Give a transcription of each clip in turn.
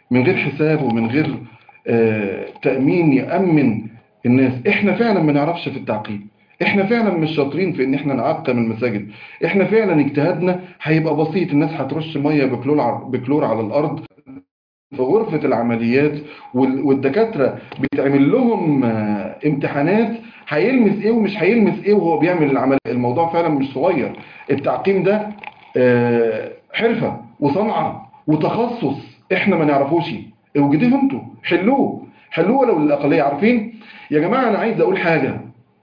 من غير حساب ومن غير آه، تأمين يأمن الناس احنا فعلا ما نعرفش في التعقيم احنا فعلا مش شاطرين في ان احنا نعقم المساجد احنا فعلا اجتهادنا هيبقى بسيط الناس هترش ميه بكلور ع- بكلور على الارض في غرفة العمليات وال- والدكاترة بيتعمل لهم آه، امتحانات هيلمس ايه ومش هيلمس ايه وهو بيعمل العمل الموضوع فعلا مش صغير التعقيم ده آه، حرفة وصنعة وتخصص احنا ما نعرفوش اوجدوه انتوا حلوه حلوه ولو للأقلية عارفين يا جماعة انا عايز اقول حاجة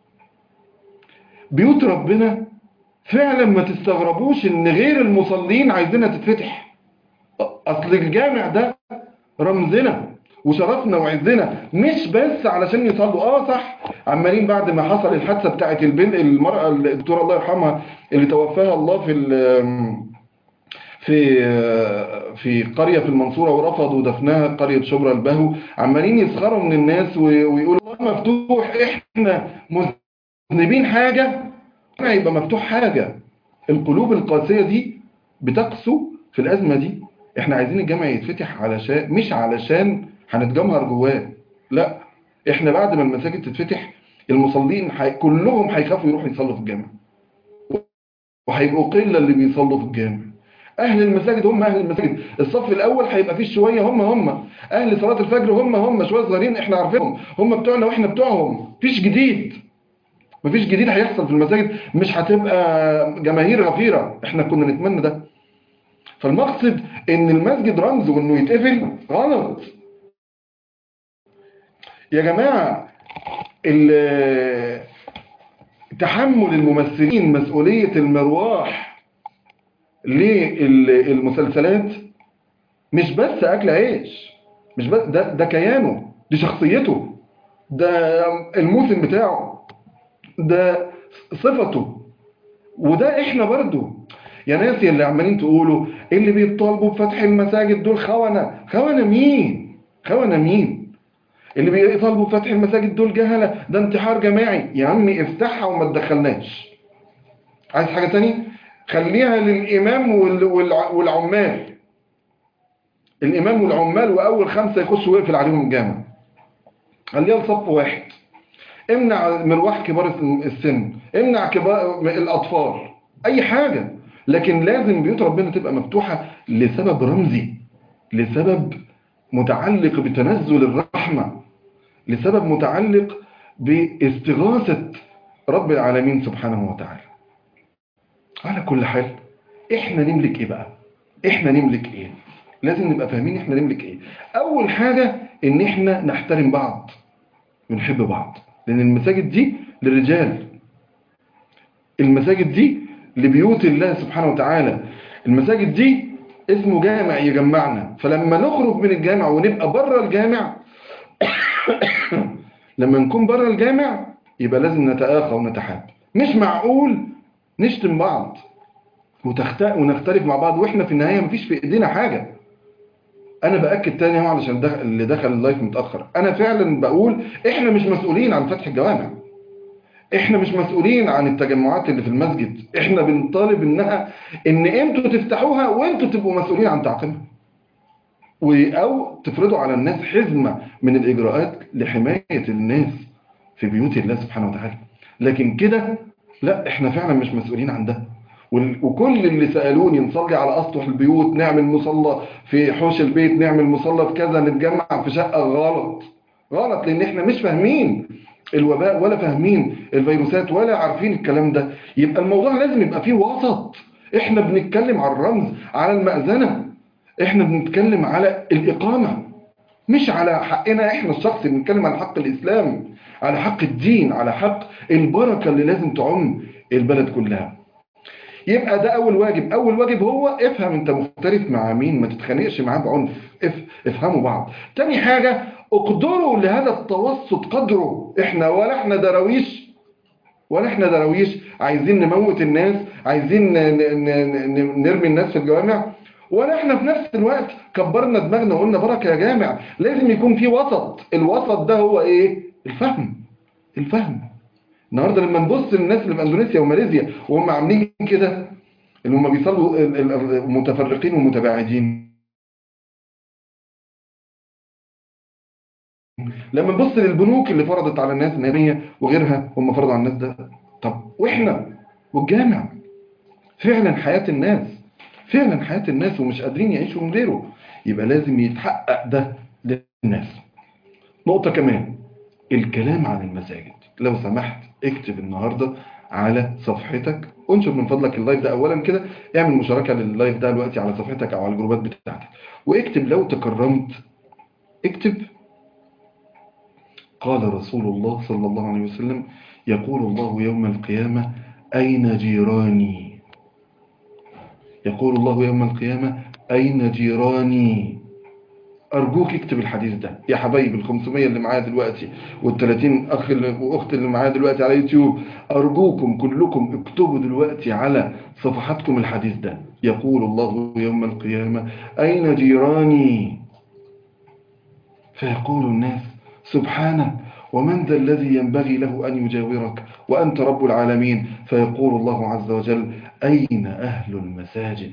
بيوت ربنا فعلا ما تستغربوش ان غير المصلين عايزينها تتفتح اصل الجامع ده رمزنا وشرفنا وعزنا مش بس علشان يصلوا اه صح عمالين بعد ما حصل الحادثه بتاعت البنت المراه الدكتوره الله يرحمها اللي توفاها الله في ال- في في قريه في المنصوره ورفضوا دفنها قريه شبرا البهو عمالين يسخروا من الناس و- ويقولوا الله مفتوح احنا مذنبين حاجه احنا يبقى مفتوح حاجه القلوب القاسيه دي بتقسو في الازمه دي احنا عايزين الجامع يتفتح علشان مش علشان هنتجمهر جواه لا احنا بعد ما المساجد تتفتح المصلين حي... كلهم هيخافوا يروحوا يصلوا في الجامع وهيبقوا قله اللي بيصلوا في الجامع اهل المساجد هم اهل المساجد الصف الاول هيبقى فيه شويه هم هم اهل صلاه الفجر هم هم شويه صغيرين احنا عارفينهم هم بتوعنا واحنا بتوعهم مفيش جديد مفيش جديد هيحصل في المساجد مش هتبقى جماهير غفيره احنا كنا نتمنى ده فالمقصد ان المسجد رمز وانه يتقفل غلط يا جماعة ال- تحمل الممثلين مسؤولية المرواح للمسلسلات مش بس اكل عيش مش بس ده ده كيانه دي شخصيته ده الموسم بتاعه ده صفته وده احنا برضو يا ناس اللي عمالين تقولوا اللي بيطالبوا بفتح المساجد دول خونة خونة مين خونة مين اللي بيطالبوا بفتح المساجد دول جهلة ده انتحار جماعي يا عمي افتحها وما تدخلناش عايز حاجة تاني خليها للإمام وال- والع- والعمال الإمام والعمال وأول خمسة يخشوا ويقفل عليهم الجامع خليها لصف واحد امنع مروح كبار السن امنع كبار الأطفال أي حاجة لكن لازم بيوت ربنا تبقى مفتوحة لسبب رمزي لسبب متعلق بتنزل الرحمة لسبب متعلق باستغاثة رب العالمين سبحانه وتعالى على كل حال احنا نملك ايه بقى احنا نملك ايه لازم نبقى فاهمين احنا نملك ايه اول حاجة ان احنا نحترم بعض ونحب بعض لان المساجد دي للرجال المساجد دي لبيوت الله سبحانه وتعالى المساجد دي اسمه جامع يجمعنا فلما نخرج من الجامع ونبقى بره الجامع لما نكون بره الجامع يبقى لازم نتآخى ونتحاب مش معقول نشتم بعض وتخت... ونختلف مع بعض واحنا في النهاية مفيش في ايدينا حاجة انا باكد تاني اهو علشان دخل اللي دخل اللايف متاخر انا فعلا بقول احنا مش مسؤولين عن فتح الجوامع احنا مش مسؤولين عن التجمعات اللي في المسجد احنا بنطالب انها ان انتوا تفتحوها وانتوا تبقوا مسؤولين عن تعقيمها و- او تفرضوا على الناس حزمة من الاجراءات لحماية الناس في بيوت الله سبحانه وتعالى لكن كده لا احنا فعلا مش مسؤولين عن ده وال- وكل اللي سألوني نصلي على أسطح البيوت نعمل مصلى في حوش البيت نعمل مصلى في كذا نتجمع في شقة غلط غلط لأن احنا مش فاهمين الوباء ولا فاهمين الفيروسات ولا عارفين الكلام ده يبقى الموضوع لازم يبقى فيه وسط احنا بنتكلم على الرمز على المأذنة احنا بنتكلم على الإقامة مش على حقنا احنا الشخصي بنتكلم على حق الإسلام على حق الدين على حق البركة اللي لازم تعم البلد كلها يبقى ده اول واجب اول واجب هو افهم انت مختلف مع مين ما تتخانقش معاه بعنف اف افهموا بعض تاني حاجة اقدروا لهذا التوسط قدره احنا ولا احنا دراويش ولا احنا دراويش عايزين نموت الناس عايزين ن- ن- ن- نرمي الناس في الجوامع ولا احنا في نفس الوقت كبرنا دماغنا وقلنا بركة يا جامع لازم يكون في وسط الوسط ده هو ايه الفهم الفهم النهارده لما نبص للناس اللي في اندونيسيا وماليزيا وهم عاملين كده اللي هم بيصلوا ال- ال- المتفرقين والمتباعدين لما نبص للبنوك اللي فرضت على الناس ان هي وغيرها هم فرضوا على الناس ده طب واحنا والجامع فعلا حياة الناس فعلا حياة الناس ومش قادرين يعيشوا من غيره يبقى لازم يتحقق ده للناس نقطة كمان الكلام عن المساجد لو سمحت اكتب النهاردة على صفحتك انشر من فضلك اللايف ده اولا كده اعمل مشاركة لللايف ده دلوقتي على صفحتك او على الجروبات بتاعتك واكتب لو تكرمت اكتب قال رسول الله صلى الله عليه وسلم يقول الله يوم القيامة أين جيراني يقول الله يوم القيامة أين جيراني أرجوك اكتب الحديث ده يا حبايبي ال 500 اللي معايا دلوقتي وال 30 أخ اللي- وأخت اللي معايا دلوقتي على يوتيوب أرجوكم كلكم اكتبوا دلوقتي على صفحاتكم الحديث ده يقول الله يوم القيامة أين جيراني فيقول الناس سبحانك ومن ذا الذي ينبغي له أن يجاورك وأنت رب العالمين فيقول الله عز وجل أين أهل المساجد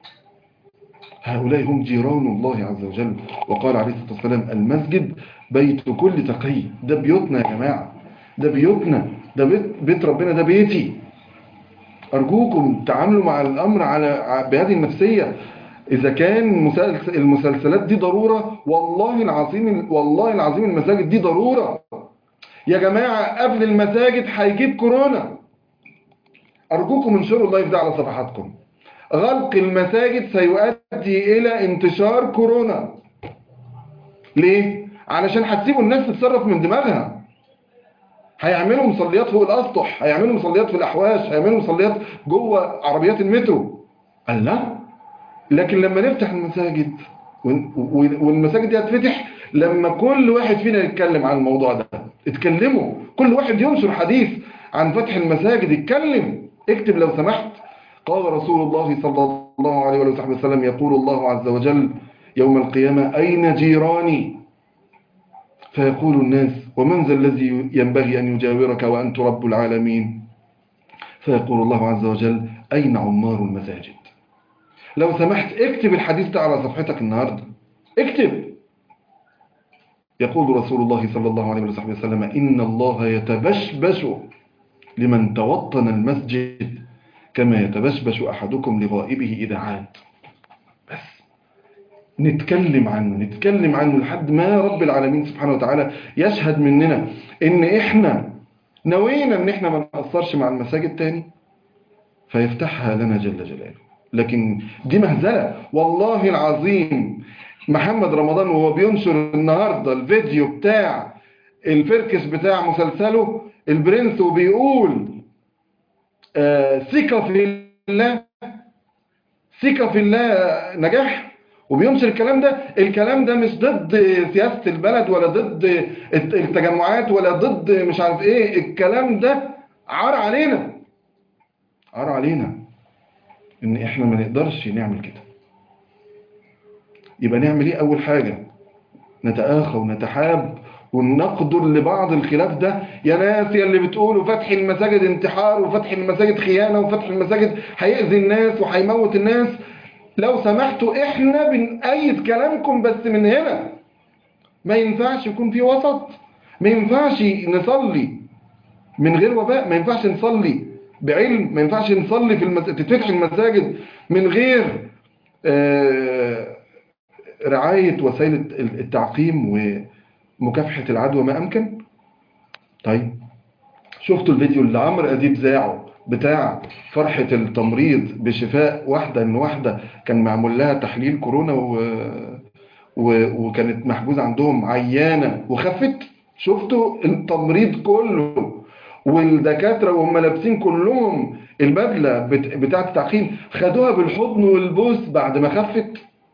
هؤلاء هم جيران الله عز وجل وقال عليه الصلاة والسلام المسجد بيت كل تقي ده بيوتنا يا جماعة ده بيوتنا ده بيت, بيت ربنا ده بيتي أرجوكم تعاملوا مع الأمر على بهذه النفسية إذا كان مسلسل المسلسلات دي ضرورة والله العظيم والله العظيم المساجد دي ضرورة يا جماعة قبل المساجد هيجيب كورونا أرجوكم انشروا اللايف ده على صفحاتكم غلق المساجد سيؤدي إلى انتشار كورونا ليه؟ علشان هتسيبوا الناس تتصرف من دماغها هيعملوا مصليات فوق الأسطح هيعملوا مصليات في الأحواش هيعملوا مصليات جوه عربيات المترو قال لا لكن لما نفتح المساجد ون- و- والمساجد دي هتفتح لما كل واحد فينا يتكلم عن الموضوع ده اتكلموا كل واحد ينشر حديث عن فتح المساجد اتكلم اكتب لو سمحت قال رسول الله صلى الله عليه وآله وسلم يقول الله عز وجل يوم القيامة أين جيراني فيقول الناس ومن ذا الذي ينبغي أن يجاورك وأنت رب العالمين فيقول الله عز وجل أين عمار المساجد لو سمحت اكتب الحديث ده على صفحتك النهاردة اكتب يقول رسول الله صلى الله عليه وصحبه وسلم إن الله يتبشبش لمن توطن المسجد كما يتبشبش أحدكم لغائبه إذا عاد بس نتكلم عنه نتكلم عنه لحد ما رب العالمين سبحانه وتعالى يشهد مننا إن إحنا نوينا إن إحنا ما نقصرش مع المساجد تاني فيفتحها لنا جل جلاله لكن دي مهزلة والله العظيم محمد رمضان وهو بينشر النهاردة الفيديو بتاع الفركش بتاع مسلسله البرنس وبيقول آه، ثقة في الله ثقة في الله نجاح وبينشر الكلام ده الكلام ده مش ضد سياسة البلد ولا ضد التجمعات ولا ضد مش عارف ايه الكلام ده عار علينا عار علينا ان احنا ما نقدرش نعمل كده يبقى نعمل ايه اول حاجة نتآخى ونتحاب ونقدر لبعض الخلاف ده يا ناس يا اللي بتقولوا فتح المساجد انتحار وفتح المساجد خيانة وفتح المساجد هيأذي الناس وهيموت الناس لو سمحتوا احنا بنأيد كلامكم بس من هنا ما ينفعش يكون في وسط ما ينفعش نصلي من غير وباء ما ينفعش نصلي بعلم ما ينفعش نصلي في المس... تتفتح المساجد من غير آه، رعاية وسائل التعقيم ومكافحة العدوى ما أمكن طيب شفتوا الفيديو اللي عمرو أديب ذاعه بتاع فرحة التمريض بشفاء واحدة إن واحدة كان معمول لها تحليل كورونا و... و... وكانت محجوزة عندهم عيانة وخفت شفتوا التمريض كله والدكاترة وهم لابسين كلهم البدلة بت... بتاعة التعقيم خدوها بالحضن والبوس بعد ما خفت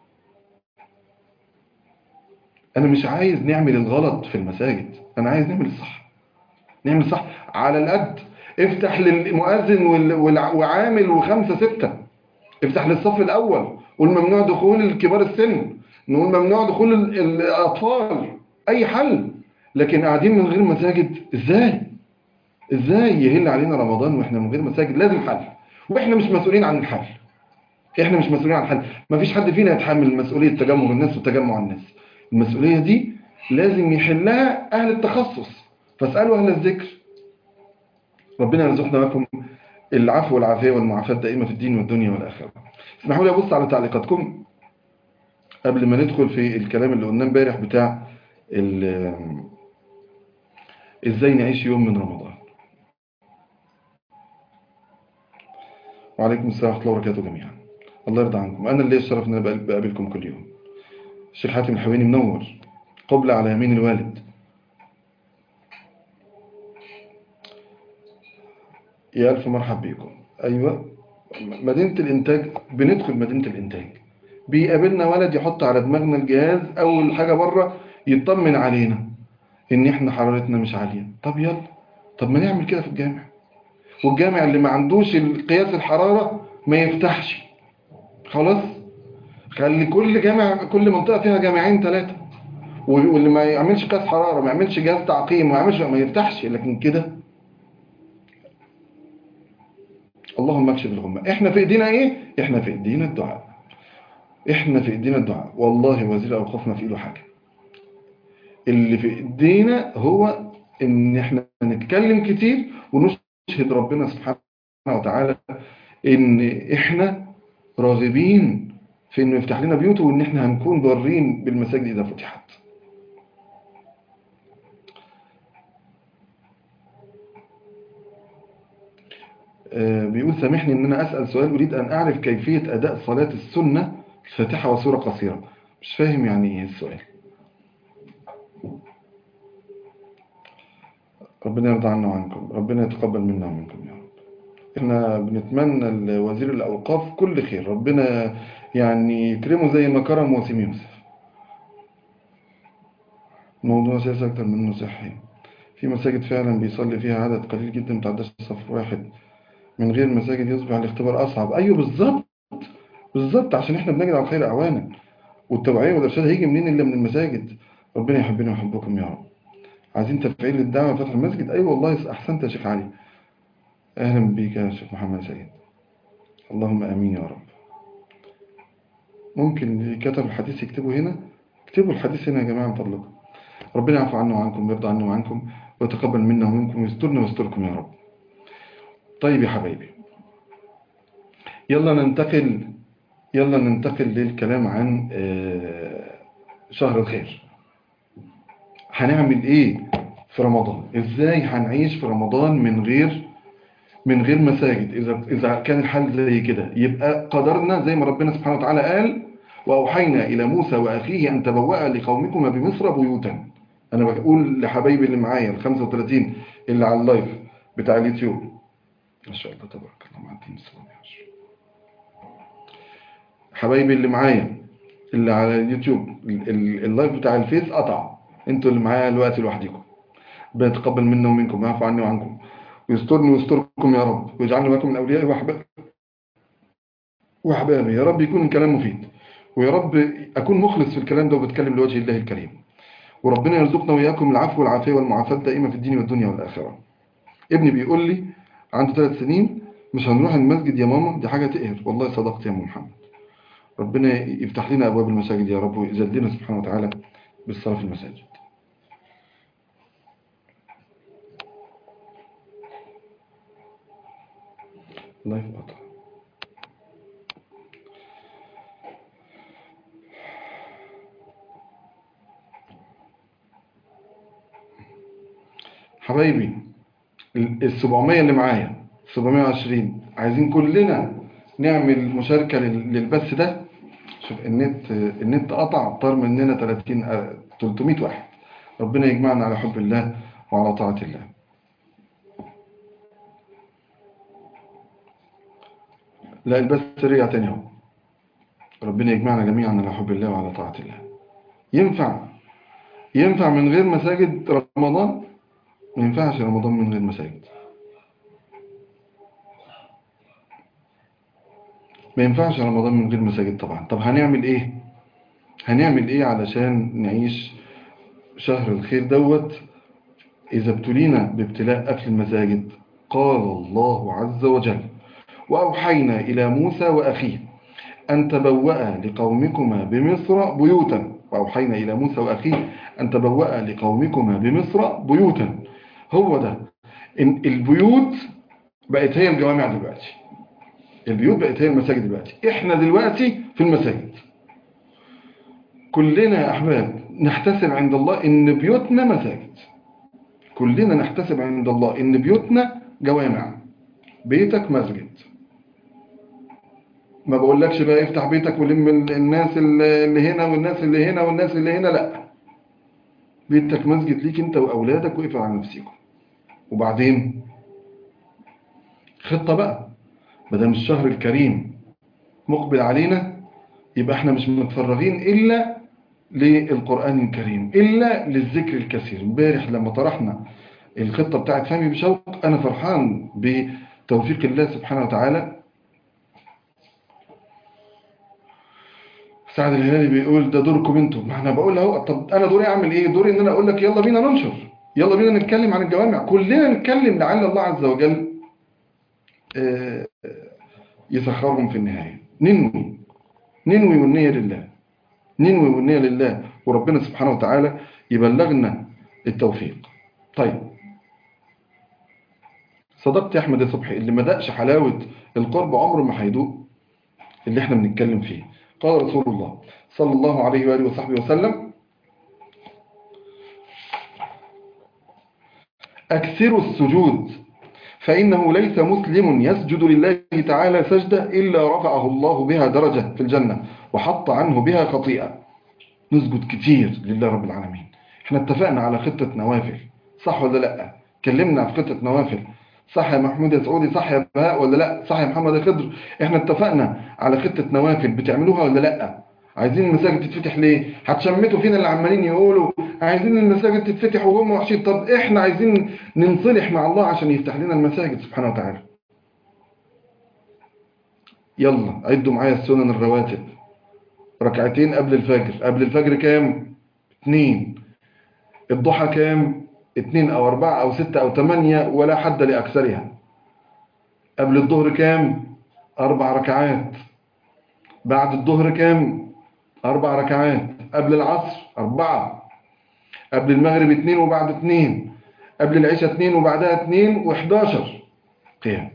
أنا مش عايز نعمل الغلط في المساجد أنا عايز نعمل الصح نعمل الصح على القد افتح للمؤذن وال... وال... وعامل وخمسة ستة افتح للصف الأول والممنوع دخول الكبار السن نقول ممنوع دخول ال... الأطفال أي حل لكن قاعدين من غير مساجد ازاي ازاي يهل علينا رمضان واحنا من غير مساجد لازم حل واحنا مش مسؤولين عن الحل احنا مش مسؤولين عن الحل مفيش حد فينا يتحمل مسؤولية تجمع الناس وتجمع الناس المسؤولية دي لازم يحلها أهل التخصص فاسألوا أهل الذكر ربنا يرزقنا لكم العفو والعافية والمعافاة دائمة في الدين والدنيا والآخرة اسمحوا لي أبص على تعليقاتكم قبل ما ندخل في الكلام اللي قلناه امبارح بتاع ال- ازاي نعيش يوم من رمضان وعليكم السلام ورحمة الله وبركاته جميعا الله يرضى عنكم أنا اللي الشرف إن أنا بقابل- بقابلكم كل يوم الشيخ حاتم الحويني منور قبلة على يمين الوالد يا ألف مرحب بكم أيوة مدينة الإنتاج بندخل مدينة الإنتاج بيقابلنا ولد يحط على دماغنا الجهاز أول حاجة بره يطمن علينا إن إحنا حرارتنا مش عالية طب يلا طب ما نعمل كده في الجامع والجامع اللي ما عندوش قياس الحرارة ما يفتحش خلاص خلي كل جامع كل منطقة فيها جامعين ثلاثة واللي ما يعملش قياس حرارة ما يعملش جهاز تعقيم ما يعملش ما يفتحش لكن كده اللهم اكشف الغمة احنا في ايدينا ايه احنا في ايدينا الدعاء احنا في ايدينا الدعاء والله وزير اوقاف ما في ايده حاجة اللي في ايدينا هو ان احنا نتكلم كتير ونشهد ربنا سبحانه وتعالى ان احنا راغبين في انه يفتح لنا بيوته وان احنا هنكون ضارين بالمساجد اذا فتحت آه، بيقول سامحني ان انا اسال سؤال اريد ان اعرف كيفيه اداء صلاه السنه الفاتحه وسوره قصيره مش فاهم يعني ايه السؤال ربنا يرضى عنا وعنكم ربنا يتقبل منا ومنكم يا رب احنا بنتمنى لوزير الاوقاف كل خير ربنا يعني يكرمه زي ما كرم وسيم يوسف الموضوع سياسي اكتر منه صحي في مساجد فعلا بيصلي فيها عدد قليل جدا متعداش صف واحد من غير مساجد يصبح الاختبار أصعب أيوه بالظبط بالظبط عشان احنا بنجد على الخير أعوانا والتوعية والإرشاد هيجي منين إلا من المساجد ربنا يحبنا ويحبكم يا رب عايزين تفعيل الدعوة وفتح المسجد أيوه والله أحسنت يا شيخ علي أهلا بيك يا شيخ محمد سيد اللهم آمين يا رب ممكن اللي كتب الحديث يكتبه هنا اكتبوا الحديث هنا يا جماعة من فضلكم ربنا يعفو عنا وعنكم ويرضى عنا وعنكم ويتقبل منا ومنكم ويسترنا ويستركم يا رب طيب يا حبايبي يلا ننتقل يلا ننتقل للكلام عن آه، شهر الخير هنعمل ايه في رمضان ازاي هنعيش في رمضان من غير من غير مساجد اذا اذا كان الحال زي كده يبقى قدرنا زي ما ربنا سبحانه وتعالى قال واوحينا الى موسى واخيه ان تبوأ لقومكما بمصر بيوتا انا بقول لحبايبي اللي معايا ال 35 اللي على اللايف بتاع اليوتيوب ما شاء الله تبارك الله معدين السلام عليكم حبايبي اللي معايا اللي على اليوتيوب ال- ال- اللايف بتاع الفيس قطع انتوا اللي معايا دلوقتي لوحدكم ربنا يتقبل منا ومنكم ويعفو عني وعنكم ويسترني ويستركم يا رب ويجعلني معكم من اوليائي واحبابي واحبابي يا رب يكون الكلام مفيد ويا رب اكون مخلص في الكلام ده وبتكلم لوجه الله الكريم وربنا يرزقنا وإياكم العفو والعافية والمعافاة دائما في الدين والدنيا والآخرة ابني بيقول لي عنده ثلاث سنين مش هنروح المسجد يا ماما دي حاجة تقهر والله صدقت يا أم محمد ربنا يفتح لنا أبواب المساجد يا رب ويزدنا سبحانه وتعالى بالصلاة في المساجد الله يفقط حبايبي ال 700 اللي معايا 720 عايزين كلنا نعمل مشاركة لل- للبث ده شوف النت النت قطع طار مننا 30 آه، 300 واحد ربنا يجمعنا على حب الله وعلى طاعة الله لا البث رجع تاني اهو ربنا يجمعنا جميعا على حب الله وعلى طاعة الله ينفع ينفع من غير مساجد رمضان ما ينفعش رمضان من غير مساجد ما ينفعش رمضان من غير مساجد طبعا طب هنعمل ايه هنعمل ايه علشان نعيش شهر الخير دوت اذا ابتلينا بابتلاء قفل المساجد قال الله عز وجل وأوحينا إلى موسى وأخيه أن تبوأ لقومكما بمصر بيوتا وأوحينا إلى موسى وأخيه أن تبوأ لقومكما بمصر بيوتا هو ده إن البيوت بقت هي الجوامع دلوقتي البيوت بقت هي المساجد دلوقتي احنا دلوقتي في المساجد كلنا يا أحباب نحتسب عند الله إن بيوتنا مساجد كلنا نحتسب عند الله إن بيوتنا جوامع بيتك مسجد ما بقولكش بقى افتح بيتك ولم الناس اللي هنا والناس اللي هنا والناس اللي هنا لا بيتك مسجد ليك انت واولادك واقفل على نفسكم وبعدين خطة بقى بدل الشهر الكريم مقبل علينا يبقى احنا مش متفرغين الا للقرآن الكريم الا للذكر الكثير امبارح لما طرحنا الخطة بتاعت فهمي بشوق انا فرحان بتوفيق الله سبحانه وتعالى سعد الهلالي بيقول ده دوركم انتم ما احنا بقول اهو طب انا دوري اعمل ايه دوري ان انا اقول لك يلا بينا ننشر يلا بينا نتكلم عن الجوامع كلنا نتكلم لعل الله عز وجل يسخرهم في النهاية ننوي ننوي والنية لله ننوي والنية لله وربنا سبحانه وتعالى يبلغنا التوفيق طيب صدقت يا احمد يا صبحي اللي ما دقش حلاوة القرب عمره ما هيدوق اللي احنا بنتكلم فيه قال رسول الله صلى الله عليه وآله وصحبه وسلم أكثروا السجود فإنه ليس مسلم يسجد لله تعالى سجدة إلا رفعه الله بها درجة في الجنة وحط عنه بها خطيئة نسجد كتير لله رب العالمين احنا اتفقنا على خطة نوافل صح ولا لا كلمنا في خطة نوافل صح يا محمود يا سعودي صح يا بهاء ولا لا صح يا محمد يا خضر احنا اتفقنا على خطة نوافل بتعملوها ولا لا عايزين المساجد تتفتح ليه هتشمتوا فينا اللي عمالين يقولوا عايزين المساجد تتفتح وهم وحشين طب احنا عايزين ننصلح مع الله عشان يفتح لنا المساجد سبحانه وتعالى يلا عدوا معايا السنن الرواتب ركعتين قبل الفجر قبل الفجر كام اتنين الضحى كام اتنين او اربعة او ستة او تمانية ولا حد لاكثرها قبل الظهر كام اربع ركعات بعد الظهر كام اربع ركعات قبل العصر اربعة قبل المغرب اتنين وبعد اتنين قبل العشاء اتنين وبعدها اتنين وحداشر قيام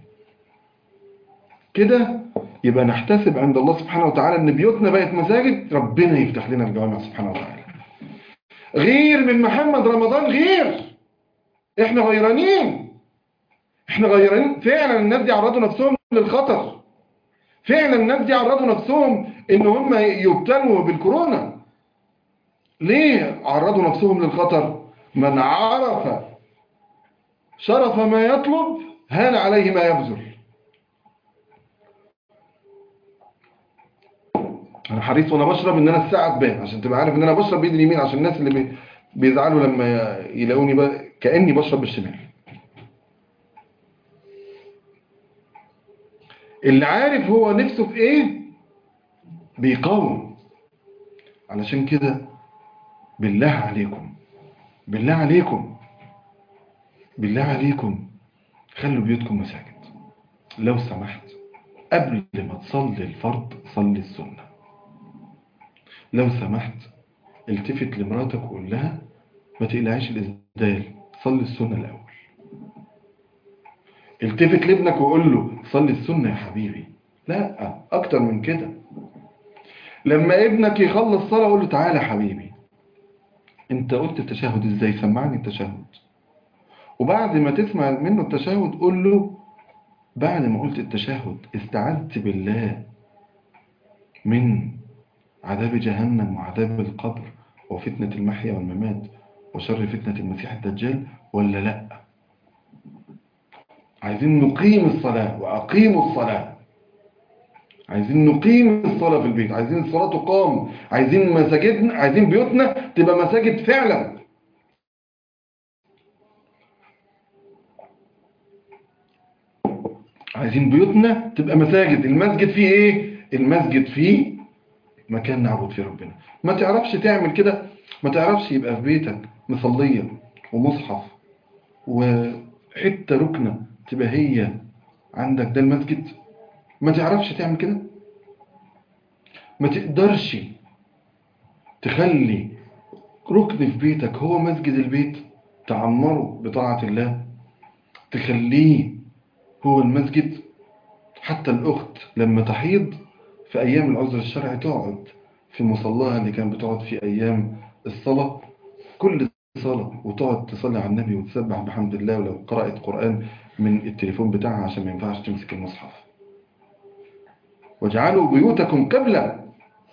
كده يبقى نحتسب عند الله سبحانه وتعالى ان بيوتنا بقت مساجد ربنا يفتح لنا الجوامع سبحانه وتعالى غير من محمد رمضان غير احنا غيرانين احنا غيرانين فعلا الناس دي عرضوا نفسهم للخطر فعلا الناس دي عرضوا نفسهم ان هم يبتلوا بالكورونا ليه عرضوا نفسهم للخطر من عرف شرف ما يطلب هان عليه ما يبذل انا حريص وانا بشرب ان انا الساعه تبان عشان تبقى عارف ان انا بشرب بايدي اليمين عشان الناس اللي بي... بيزعلوا لما يلاقوني بقى كاني بشرب بالشمال اللي عارف هو نفسه في ايه بيقاوم علشان كده بالله عليكم بالله عليكم بالله عليكم خلوا بيوتكم مساجد لو سمحت قبل ما تصلي الفرض صلي السنة لو سمحت التفت لمراتك وقول لها ما تقلعيش الإسدال صلي السنة الأول التفت لابنك وقول له صلي السنة يا حبيبي لا أكتر من كده لما ابنك يخلص صلاة قول له تعالى يا حبيبي انت قلت التشهد ازاي سمعني التشهد وبعد ما تسمع منه التشهد قول له بعد ما قلت التشهد استعذت بالله من عذاب جهنم وعذاب القبر وفتنة المحيا والممات وشر فتنة المسيح الدجال ولا لا عايزين نقيم الصلاة وأقيموا الصلاة عايزين نقيم الصلاة في البيت عايزين الصلاة تقام عايزين مساجدنا عايزين بيوتنا تبقى مساجد فعلا عايزين بيوتنا تبقى مساجد المسجد فيه ايه المسجد فيه مكان نعبد فيه ربنا ما تعرفش تعمل كده ما تعرفش يبقى في بيتك مصلية ومصحف وحتة ركنة تبقى هي عندك ده المسجد ما تعرفش تعمل كده ما تقدرش تخلي ركن في بيتك هو مسجد البيت تعمره بطاعة الله تخليه هو المسجد حتى الأخت لما تحيض في أيام العذر الشرعي تقعد في مصلاها اللي كان بتقعد في أيام الصلاة كل صلاة وتقعد تصلي على النبي وتسبح بحمد الله ولو قرأت قرآن من التليفون بتاعها عشان ما ينفعش تمسك المصحف واجعلوا بيوتكم قبلة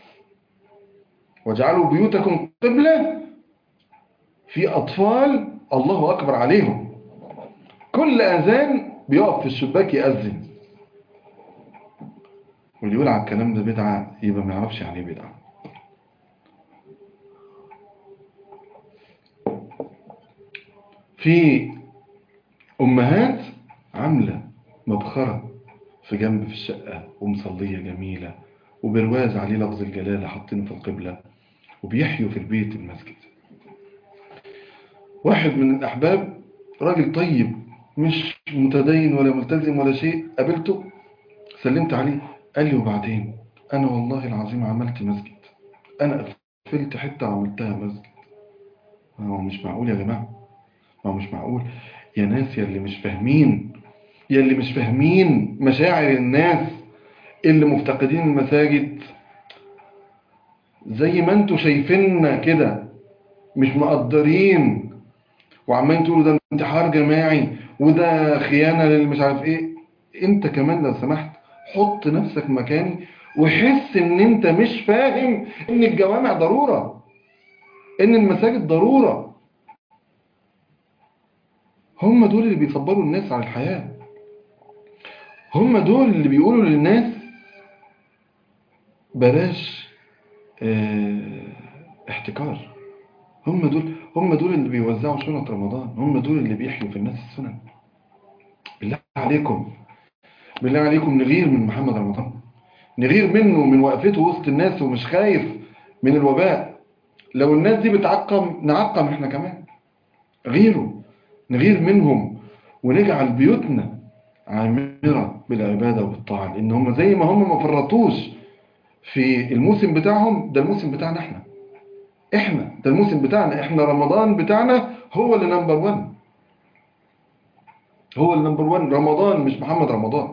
واجعلوا بيوتكم قبلة في أطفال الله أكبر عليهم كل أذان بيقف في الشباك يأذن واللي يقول على الكلام ده بدعة يبقى ما يعرفش يعني ايه بدعة في أمهات عاملة مبخرة في جنب في الشقة ومصلية جميلة وبرواز عليه لفظ الجلالة حاطينه في القبلة وبيحيوا في البيت المسجد واحد من الأحباب راجل طيب مش متدين ولا ملتزم ولا شيء قابلته سلمت عليه قال لي وبعدين أنا والله العظيم عملت مسجد أنا قفلت حتة وعملتها مسجد ما هو مش معقول يا جماعة ما هو مش معقول يا ناس يا اللي مش فاهمين يا اللي مش فاهمين مشاعر الناس اللي مفتقدين المساجد زي ما انتوا شايفيننا كده مش مقدرين وعمالين تقولوا ده انتحار جماعي وده خيانة للي مش عارف ايه انت كمان لو سمحت حط نفسك مكاني وحس ان انت مش فاهم ان الجوامع ضرورة ان المساجد ضرورة هم دول اللي بيصبروا الناس على الحياة هم دول اللي بيقولوا للناس بلاش اه احتكار هم دول هم دول اللي بيوزعوا شنط رمضان هم دول اللي بيحيوا في الناس السنن بالله عليكم بالله عليكم نغير من محمد رمضان نغير منه من وقفته وسط الناس ومش خايف من الوباء لو الناس دي بتعقم نعقم احنا كمان غيروا نغير منهم ونجعل بيوتنا عامرة بالعبادة والطاعة لأن هم زي ما هم ما فرطوش في الموسم بتاعهم ده الموسم بتاعنا احنا احنا ده الموسم بتاعنا احنا رمضان بتاعنا هو اللي نمبر وان هو اللي نمبر وان رمضان مش محمد رمضان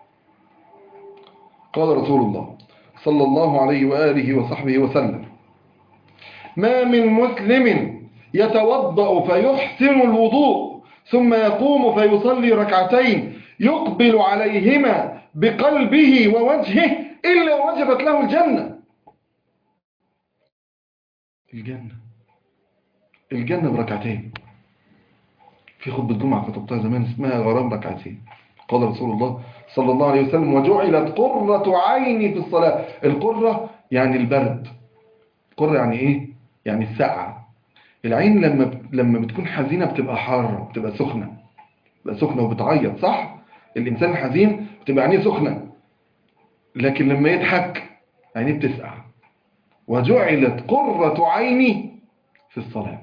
قال رسول الله صلى الله عليه وآله وصحبه وسلم ما من مسلم يتوضأ فيحسن الوضوء ثم يقوم فيصلي ركعتين يقبل عليهما بقلبه ووجهه إلا وجبت له الجنة الجنة الجنة بركعتين في خطبة جمعة كتبتها زمان اسمها غرام ركعتين قال رسول الله صلى الله عليه وسلم وجعلت قرة عيني في الصلاة القرة يعني البرد قرة يعني ايه يعني السقعة العين لما لما بتكون حزينة بتبقى حارة بتبقى سخنة بتبقى سخنة وبتعيط صح الإنسان الحزين بتبقى عينيه سخنة لكن لما يضحك عينيه بتسقع وجعلت قرة عيني في الصلاة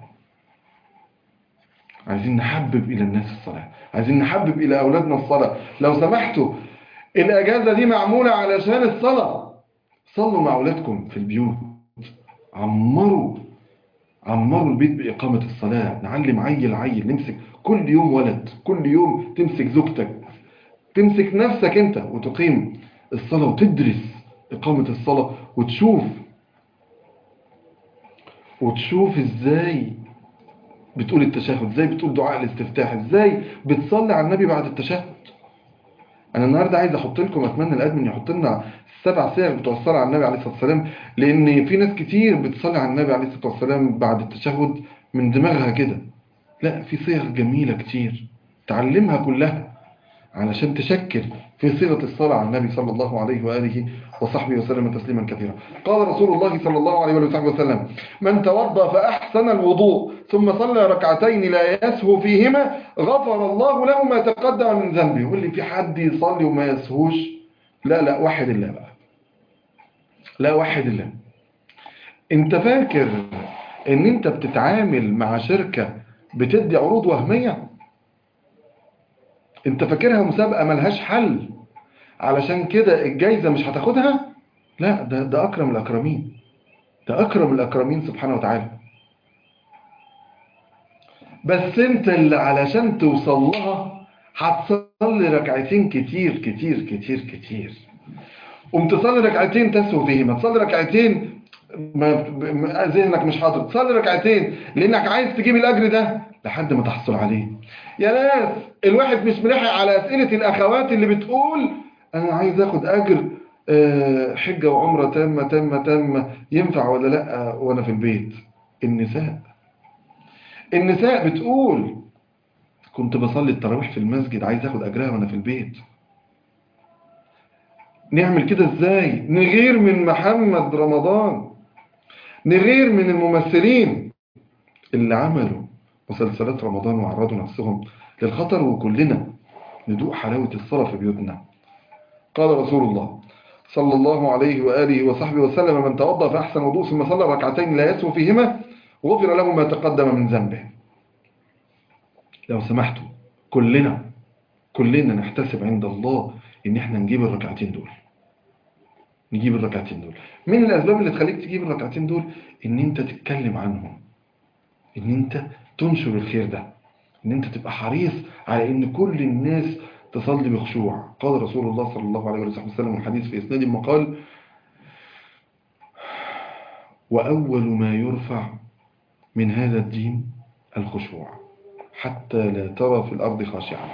عايزين نحبب إلى الناس الصلاة عايزين نحبب إلى أولادنا الصلاة لو سمحتوا الأجازة دي معمولة علشان الصلاة صلوا مع أولادكم في البيوت عمروا عمروا البيت بإقامة الصلاة نعلم عيل عيل نمسك كل يوم ولد كل يوم تمسك زوجتك تمسك نفسك انت وتقيم الصلاة وتدرس إقامة الصلاة وتشوف وتشوف ازاي بتقول التشهد ازاي بتقول دعاء الاستفتاح ازاي بتصلي على النبي بعد التشهد انا النهارده عايز احط لكم اتمنى الادمن يحط لنا السبع صيغ بتوع الصلاه على النبي عليه الصلاه والسلام لان في ناس كتير بتصلي على النبي عليه الصلاه والسلام بعد التشهد من دماغها كده لا في صيغ جميله كتير تعلمها كلها علشان تشكل في صيغه الصلاه على النبي صلى الله عليه واله وصحبه وسلم تسليما كثيرا قال رسول الله صلى الله عليه وصحبه وسلم من توضى فأحسن الوضوء ثم صلى ركعتين لا يسهو فيهما غفر الله له ما تقدم من ذنبه يقول لي في حد يصلي وما يسهوش لا لا واحد الله بقى لا واحد الله انت فاكر ان انت بتتعامل مع شركة بتدي عروض وهمية انت فاكرها مسابقة ملهاش حل علشان كده الجايزة مش هتاخدها لا ده, ده أكرم الأكرمين ده أكرم الأكرمين سبحانه وتعالى بس انت اللي علشان توصل لها هتصلي ركعتين كتير كتير كتير كتير قوم تصلي ركعتين تسهو فيهما تصلي ركعتين ما ما- ذهنك مش حاضر تصلي ركعتين لانك عايز تجيب الاجر ده لحد ما تحصل عليه يا ناس الواحد مش ملاحق على اسئله الاخوات اللي بتقول انا عايز اخد اجر آه، حجه وعمره تامه تامه تامه ينفع ولا لا وانا في البيت النساء النساء بتقول كنت بصلي التراويح في المسجد عايز اخد اجرها وانا في البيت نعمل كده ازاي نغير من محمد رمضان نغير من الممثلين اللي عملوا مسلسلات رمضان وعرضوا نفسهم للخطر وكلنا ندوق حلاوة الصلاة في بيوتنا قال رسول الله صلى الله عليه وآله وصحبه وسلم من توضأ فأحسن وضوء ثم صلى ركعتين لا يسوى فيهما غفر له ما تقدم من ذنبه لو سمحتوا كلنا كلنا نحتسب عند الله ان احنا نجيب الركعتين دول نجيب الركعتين دول من الاسباب اللي تخليك تجيب الركعتين دول ان انت تتكلم عنهم ان انت تنشر الخير ده ان انت تبقى حريص على ان كل الناس تصلي بخشوع قال رسول الله صلى الله عليه وسلم الحديث في اسناد مقال واول ما يرفع من هذا الدين الخشوع حتى لا ترى في الارض خاشعا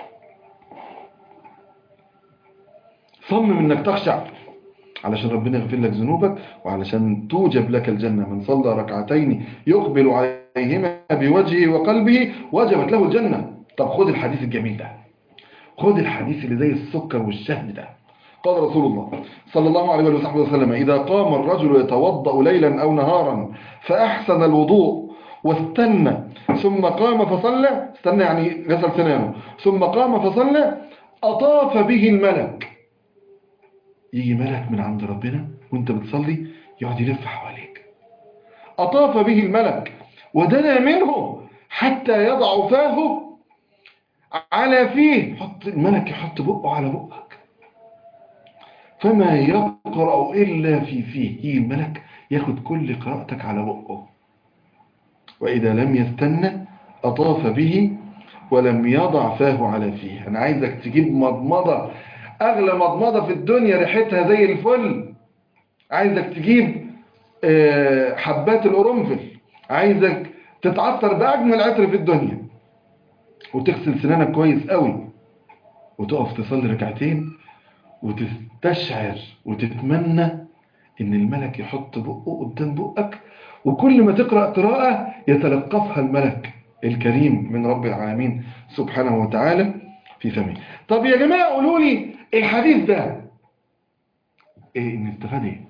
صمم انك تخشع علشان ربنا يغفر لك ذنوبك وعلشان توجب لك الجنة من صلى ركعتين يقبل عليهما بوجهه وقلبه وجبت له الجنة طب خد الحديث الجميل ده خد الحديث اللي زي السكر والشهد ده قال رسول الله صلى الله عليه وصحبه وسلم إذا قام الرجل يتوضأ ليلا أو نهارا فأحسن الوضوء واستنى ثم قام فصلى استنى يعني غسل سنانه ثم قام فصلى أطاف به الملك يجي ملك من عند ربنا وانت بتصلي يقعد يلف حواليك أطاف به الملك ودنا منه حتى يضع فاه على فيه حط الملك يحط بقه على بقك فما يقرأ إلا في فيه يجي الملك ياخد كل قراءتك على بقه وإذا لم يستنى أطاف به ولم يضع فاه على فيه أنا عايزك تجيب مضمضة أغلى مضمضة في الدنيا ريحتها زي الفل عايزك تجيب آه، حبات القرنفل عايزك تتعطر بأجمل عطر في الدنيا وتغسل سنانك كويس قوي وتقف تصلي ركعتين وتستشعر وتتمنى ان الملك يحط بقه قدام بقك وكل ما تقرأ قراءة يتلقفها الملك الكريم من رب العالمين سبحانه وتعالى في فمه طب يا جماعة قولوا لي الحديث ده ايه نستفاد ايه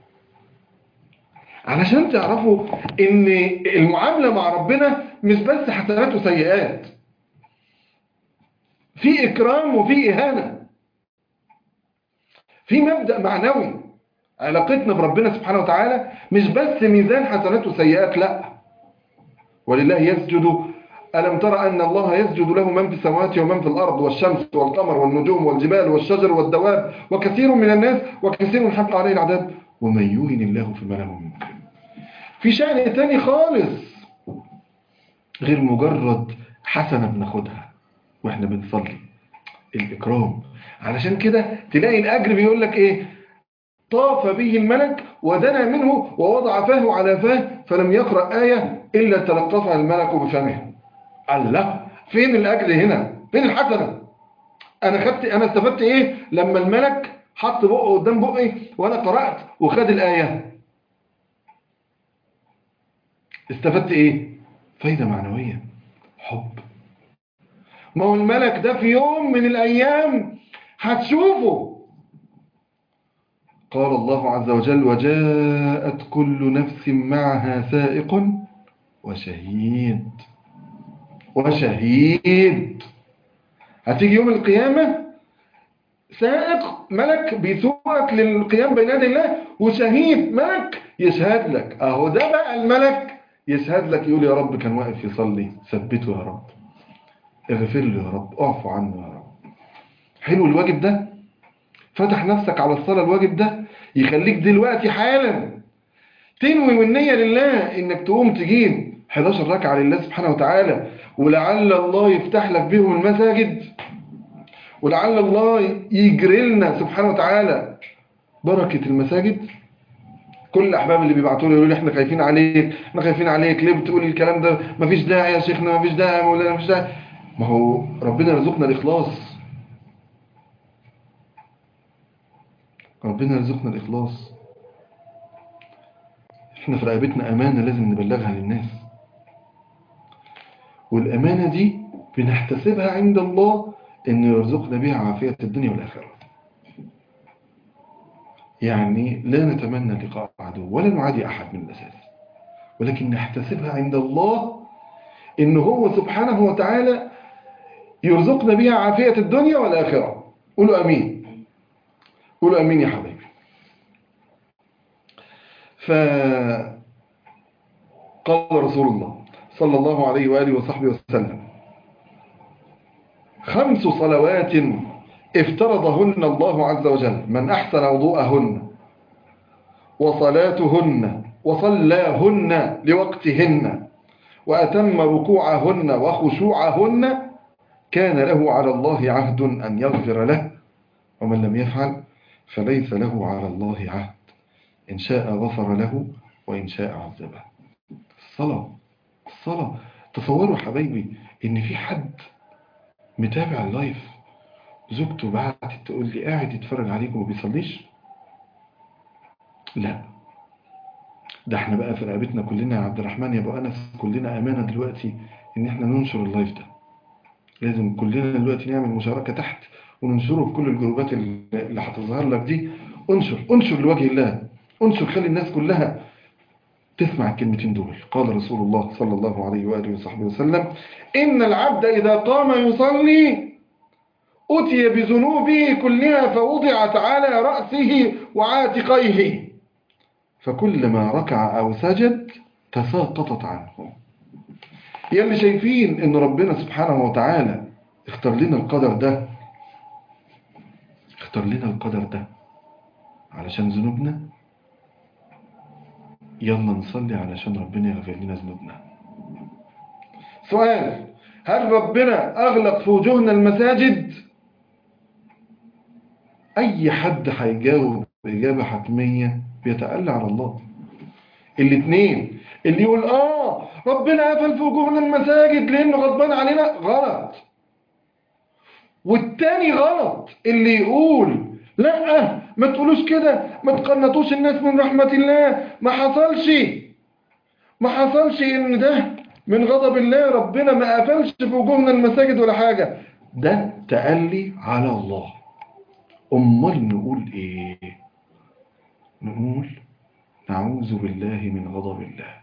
علشان تعرفوا ان المعاملة مع ربنا مش بس حسنات وسيئات في إكرام وفي إهانة في مبدأ معنوي علاقتنا بربنا سبحانه وتعالى مش بس ميزان حسنات وسيئات لا ولله يسجد ألم ترى أن الله يسجد له من في السماوات ومن في الأرض والشمس والقمر والنجوم والجبال والشجر والدواب وكثير من الناس وكثير حق عليه العذاب ومن يهن الله فما له من مكرم في شأن تاني خالص غير مجرد حسنة بناخدها واحنا بنصلي الإكرام علشان كده تلاقي الأجر بيقول لك إيه طاف به الملك ودنا منه ووضع فاه على فاه فلم يقرأ آية إلا تلقفها الملك بفمه الله فين الأجر هنا فين الحسنة أنا خدت أنا استفدت إيه لما الملك حط بقه قدام بقي وأنا قرأت وخد الآية استفدت إيه فايدة معنوية حب ما هو الملك ده في يوم من الأيام هتشوفه قال الله عز وجل وجاءت كل نفس معها سائق وشهيد وشهيد هتيجي يوم القيامة سائق ملك بيسوقك للقيام بين يدي الله وشهيد ملك يشهد لك اهو ده بقى الملك يشهد لك يقول يا رب كان واقف يصلي ثبته يا رب اغفر له يا رب اعفو عنه يا رب حلو الواجب ده فتح نفسك على الصلاة الواجب ده يخليك دلوقتي حالا تنوي والنية لله انك تقوم تجيب 11 ركعة لله سبحانه وتعالى ولعل الله يفتح لك بهم المساجد ولعل الله يجري لنا سبحانه وتعالى بركة المساجد كل الاحباب اللي بيبعتوا لي يقولوا لي احنا خايفين عليك احنا خايفين عليك ليه بتقول الكلام ده مفيش داعي يا شيخنا مفيش داعي يا مولانا مفيش داعي ما هو ربنا يرزقنا الاخلاص ربنا يرزقنا الاخلاص احنا في رقبتنا امانه لازم نبلغها للناس والامانه دي بنحتسبها عند الله ان يرزقنا بها عافيه الدنيا والاخره يعني لا نتمنى لقاء عدو ولا نعادي أحد من الأساس ولكن نحتسبها عند الله إن هو سبحانه وتعالى يرزقنا بها عافية الدنيا والآخرة قولوا أمين قولوا أمين يا حبيبي فقال رسول الله صلى الله عليه وآله وصحبه وسلم خمس صلوات افترضهن الله عز وجل من أحسن وضوءهن وصلاتهن وصلاهن لوقتهن وأتم ركوعهن وخشوعهن كان له على الله عهد أن يغفر له ومن لم يفعل فليس له على الله عهد إن شاء غفر له وإن شاء عذبه الصلاة الصلاة تصوروا حبايبي إن في حد متابع اللايف زوجته بعتت تقول لي قاعد يتفرج عليكم وما بيصليش لا ده احنا بقى في رقبتنا كلنا يا عبد الرحمن يا ابو انس كلنا امانه دلوقتي ان احنا ننشر اللايف ده لازم كلنا دلوقتي نعمل مشاركه تحت وننشره في كل الجروبات اللي هتظهر لك دي انشر انشر لوجه الله انشر خلي الناس كلها تسمع الكلمتين دول قال رسول الله صلى الله عليه واله وصحبه وسلم ان العبد اذا قام يصلي أتي بذنوبه كلها فوضعت على رأسه وعاتقيه فكلما ركع أو سجد تساقطت عنه يلي شايفين ان ربنا سبحانه وتعالى اختار لنا القدر ده اختار لنا القدر ده علشان ذنوبنا يلا نصلي علشان ربنا يغفر لنا ذنوبنا سؤال هل ربنا أغلق في وجوهنا المساجد أي حد هيجاوب إجابة حتمية بيتألى على الله الاثنين اللي يقول آه ربنا قفل في وجوهنا المساجد لأنه غضبان علينا غلط والتاني غلط اللي يقول لا ما تقولوش كده ما تقنطوش الناس من رحمة الله ما حصلش ما حصلش ان ده من غضب الله ربنا ما قفلش في وجوهنا المساجد ولا حاجة ده تألي على الله أمال نقول إيه نقول نعوذ بالله من غضب الله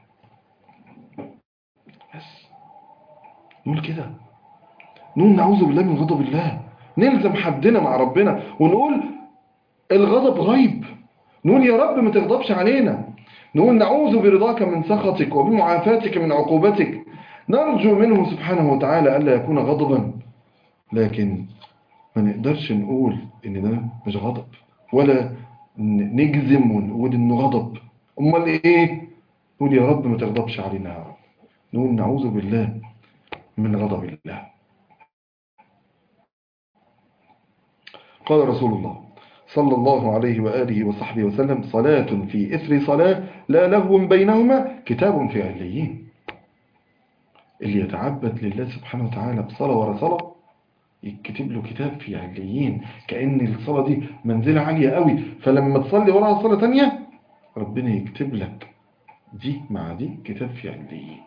بس نقول كده نقول نعوذ بالله من غضب الله نلزم حدنا مع ربنا ونقول الغضب غيب نقول يا رب ما تغضبش علينا نقول نعوذ برضاك من سخطك وبمعافاتك من عقوبتك نرجو منه سبحانه وتعالى ألا يكون غضبا لكن ما نقدرش نقول ان ده مش غضب ولا نجزم ونقول انه غضب امال ايه نقول يا رب ما تغضبش علينا يا رب نقول نعوذ بالله من غضب الله قال رسول الله صلى الله عليه وآله وصحبه وسلم صلاة في إثر صلاة لا لغو بينهما كتاب في عليين اللي يتعبد لله سبحانه وتعالى بصلاة ورا صلاة يكتب له كتاب في عليين كأن الصلاة دي منزلة عالية قوي فلما تصلي وراها صلاة تانية ربنا يكتب لك دي مع دي كتاب في عليين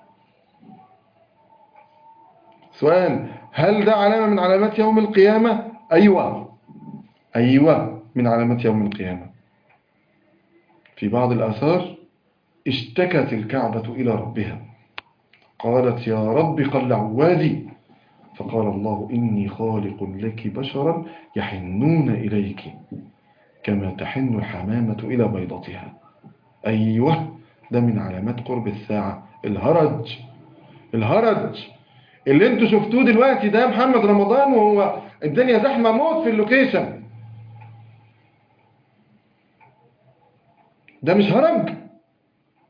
سؤال هل ده علامة من علامات يوم القيامة أيوة أيوة من علامات يوم القيامة في بعض الآثار اشتكت الكعبة إلى ربها قالت يا رب قل عوادي فقال الله إني خالق لك بشرا يحنون إليك كما تحن الحمامة إلى بيضتها أيوة ده من علامات قرب الساعة الهرج الهرج اللي انتوا شفتوه دلوقتي ده محمد رمضان وهو الدنيا زحمة موت في اللوكيشن ده مش هرج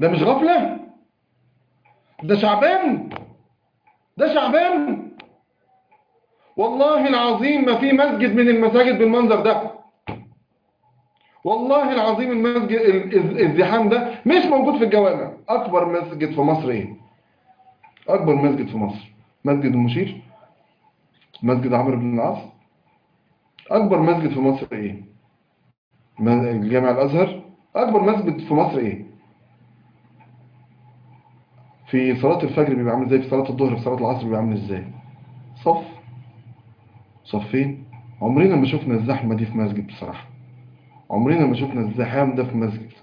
ده مش غفلة ده شعبان ده شعبان والله العظيم ما في مسجد من المساجد بالمنظر ده والله العظيم المسجد ال- ال- الزحام ده مش موجود في الجوامع اكبر مسجد في مصر ايه اكبر مسجد في مصر مسجد المشير مسجد عمرو بن العاص اكبر مسجد في مصر ايه م- الجامع الازهر اكبر مسجد في مصر ايه في صلاة الفجر بيبقى عامل ازاي في صلاة الظهر في صلاة العصر بيبقى عامل ازاي صف صفين عمرنا ما شفنا الزحمة دي في مسجد بصراحة عمرنا ما شفنا الزحام ده في مسجد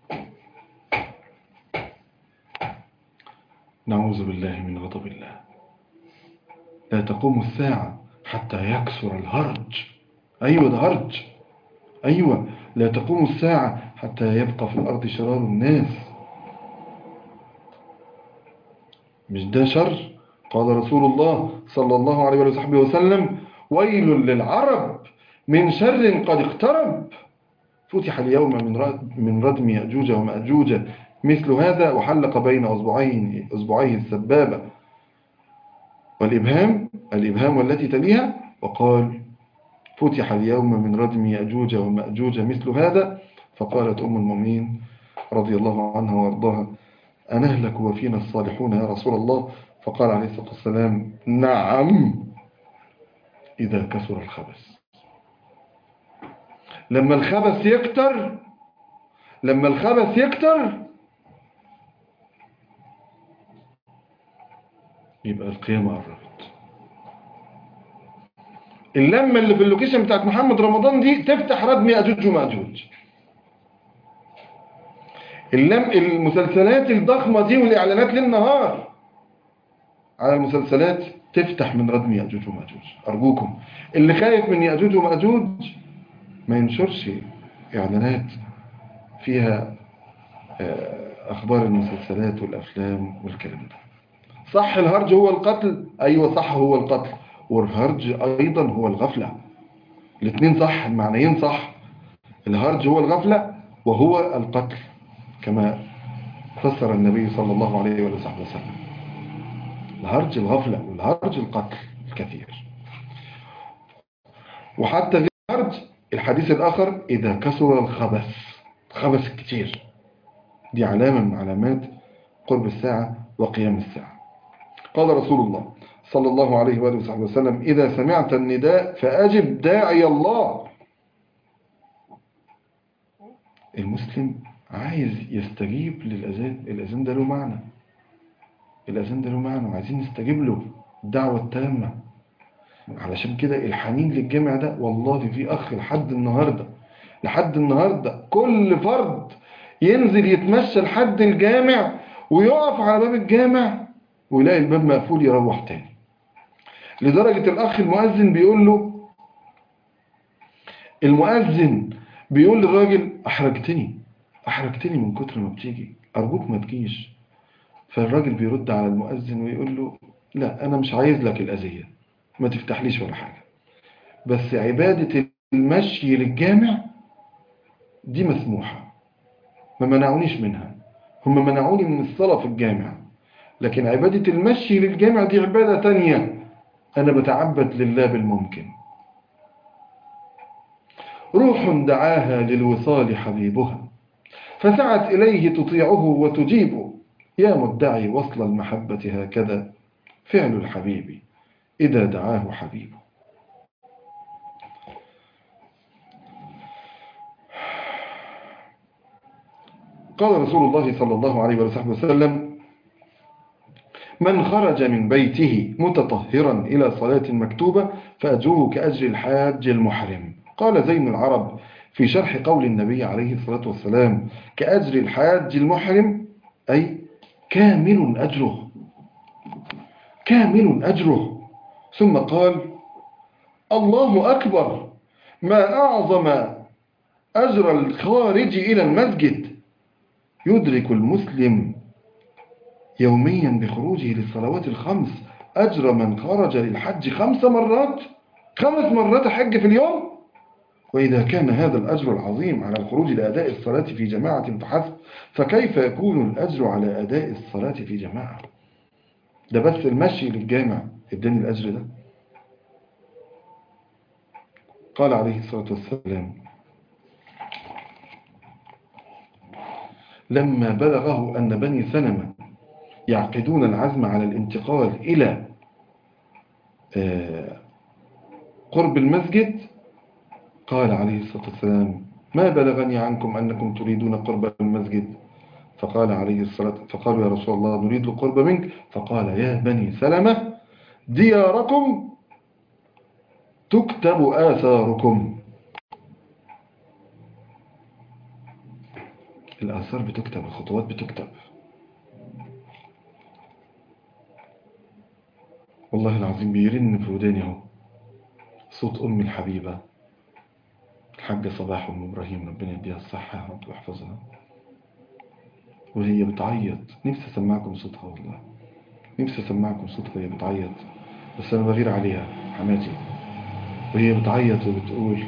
نعوذ بالله من غضب الله لا تقوم الساعة حتى يكسر الهرج أيوة ده هرج أيوة لا تقوم الساعة حتى يبقى في الأرض شرار الناس مش ده شر قال رسول الله صلى الله عليه وصحبه وسلم ويل للعرب من شر قد اقترب فتح اليوم من رد- من ردم يأجوج ومأجوج مثل هذا وحلق بين أصبعيه أصبعيه السبابة والإبهام الإبهام والتي تليها وقال فتح اليوم من ردم يأجوج ومأجوج مثل هذا فقالت أم المؤمنين رضي الله عنها وارضاها أنهلك وفينا الصالحون يا رسول الله فقال عليه الصلاة والسلام نعم إذا كثر الخبث لما الخبث يكتر لما الخبث يكتر يبقى القيامة قربت اللمة اللي في اللوكيشن بتاعت محمد رمضان دي تفتح ردم يأجوج ومأجوج اللم المسلسلات الضخمة دي والإعلانات للنهار على المسلسلات تفتح من ردم يأجوج ومأجوج أرجوكم اللي خايف من يأجوج ومأجوج ما ينشرش إعلانات فيها آه، أخبار المسلسلات والأفلام والكلام ده صح الهرج هو القتل أيوة صح هو القتل والهرج أيضا هو الغفلة الاثنين صح المعنيين صح الهرج هو الغفلة وهو القتل كما فسر النبي صلى الله عليه وصحبه وسلم الهرج الغفلة والهرج القتل الكثير وحتى غير الهرج الحديث الآخر إذا كثر الخبث خبث الكتير دي علامة من علامات قرب الساعة وقيام الساعة قال رسول الله صلى الله عليه وآله وصحبه وسلم إذا سمعت النداء فأجب داعي الله المسلم عايز يستجيب للأذان الأذان ده له معنى الأذان ده له معنى وعايزين نستجيب له الدعوة التامة علشان كده الحنين للجامع ده والله في أخ لحد النهاردة لحد النهاردة كل فرد ينزل يتمشى لحد الجامع ويقف على باب الجامع ويلاقي الباب مقفول يروح تاني لدرجة الأخ المؤذن بيقول له المؤذن بيقول للراجل أحرجتني أحرجتني من كتر ما بتيجي أرجوك ما تجيش فالراجل بيرد على المؤذن ويقول له لا أنا مش عايز لك الأذية ما تفتحليش ولا حاجة بس عبادة المشي للجامع دي مسموحة ما منعونيش منها هم منعوني من الصلاة في الجامع لكن عبادة المشي للجامع دي عبادة تانية أنا بتعبد لله بالممكن روح دعاها للوصال حبيبها فسعت إليه تطيعه وتجيبه يا مدعي وصل المحبة هكذا فعل الحبيب إذا دعاه حبيبه قال رسول الله صلى الله عليه وصحبه وسلم من خرج من بيته متطهرا إلى صلاة مكتوبة فأجره كأجر الحاج المحرم قال زين العرب في شرح قول النبي عليه الصلاة والسلام كأجر الحاج المحرم أي كامل أجره كامل أجره ثم قال الله أكبر ما أعظم أجر الخارج إلى المسجد يدرك المسلم يوميا بخروجه للصلوات الخمس أجر من خرج للحج خمس مرات خمس مرات حج في اليوم وإذا كان هذا الأجر العظيم على الخروج لأداء الصلاة في جماعة فحسب فكيف يكون الأجر على أداء الصلاة في جماعة ده بس المشي للجامع اداني الأجر ده قال عليه الصلاة والسلام لما بلغه أن بني سلمة يعقدون العزم على الانتقال إلى آه، قرب المسجد قال عليه الصلاة والسلام ما بلغني عنكم أنكم تريدون قرب المسجد فقال عليه الصلاة فقالوا يا رسول الله نريد القرب منك فقال يا بني سلمة دياركم تكتب آثاركم الآثار بتكتب الخطوات بتكتب والله العظيم بيرن في وداني اهو صوت أمي الحبيبة الحاجة صباح أم إبراهيم ربنا يديها الصحة يا رب ويحفظها وهي بتعيط نفسي أسمعكم صوتها والله نفسي أسمعكم صوتها وهي بتعيط بس أنا بغير عليها حماتي وهي بتعيط وبتقول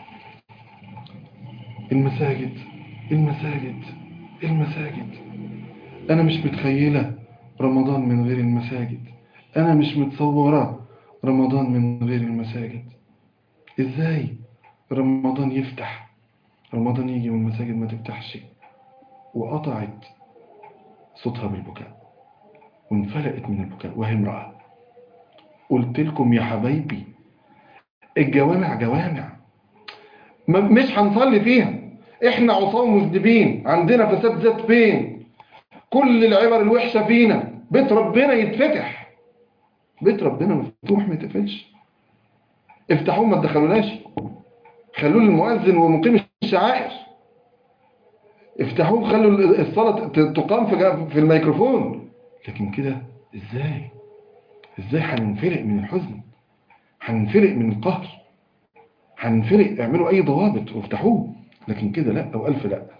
المساجد المساجد المساجد أنا مش متخيلة رمضان من غير المساجد أنا مش متصورة رمضان من غير المساجد إزاي رمضان يفتح رمضان يجي والمساجد ما تفتحش وقطعت صوتها بالبكاء وانفلقت من البكاء وهي امرأة قلت لكم يا حبايبي الجوامع جوامع ما- مش هنصلي فيها احنا عصاه مذنبين عندنا فساد ذات بين كل العبر الوحشة فينا بيت ربنا يتفتح بيت ربنا مفتوح ما يتقفلش افتحوه ما تدخلوناش خلوه للمؤذن ومقيم الشعائر افتحوه خلوا الصلاة ت- تقام في في الميكروفون لكن كده ازاي ازاي هننفلق من الحزن هننفلق من القهر هننفلق اعملوا اي ضوابط وافتحوه لكن كده لا او الف لا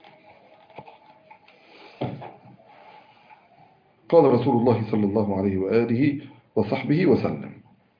قال رسول الله صلى الله عليه وآله وصحبه وسلم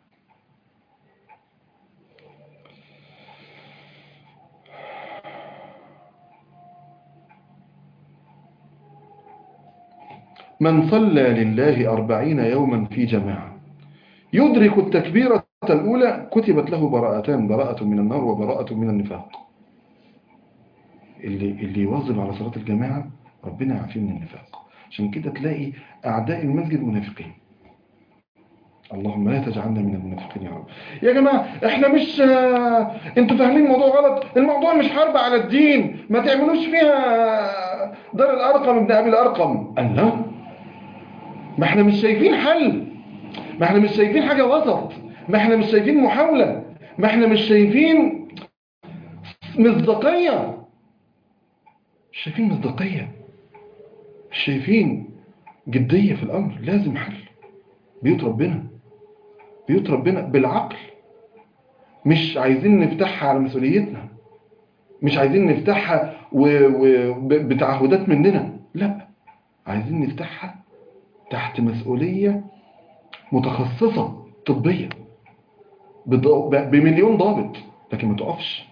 من صلى لله أربعين يوما في جماعة يدرك التكبيرة الأولى كتبت له براءتان براءة من النار وبراءة من النفاق اللي, اللي يواظب على صلاة الجماعة ربنا يعافيه من النفاق عشان كده تلاقي أعداء المسجد منافقين اللهم لا تجعلنا من المنافقين يا رب يا جماعة احنا مش آه، انتوا فاهمين الموضوع غلط الموضوع مش حرب على الدين ما تعملوش فيها دار الأرقم ابن أبي الأرقم قال لا ما احنا مش شايفين حل ما احنا مش شايفين حاجة وسط ما احنا مش شايفين محاولة ما احنا مش شايفين مصداقية مش شايفين مصداقية مش شايفين جدية في الأمر لازم حل بيوت ربنا بيوت ربنا بالعقل مش عايزين نفتحها على مسؤوليتنا مش عايزين نفتحها و... و... ب- بتعهدات مننا لا عايزين نفتحها تحت مسؤولية متخصصة طبية بض- ب- بمليون ضابط لكن ما تقفش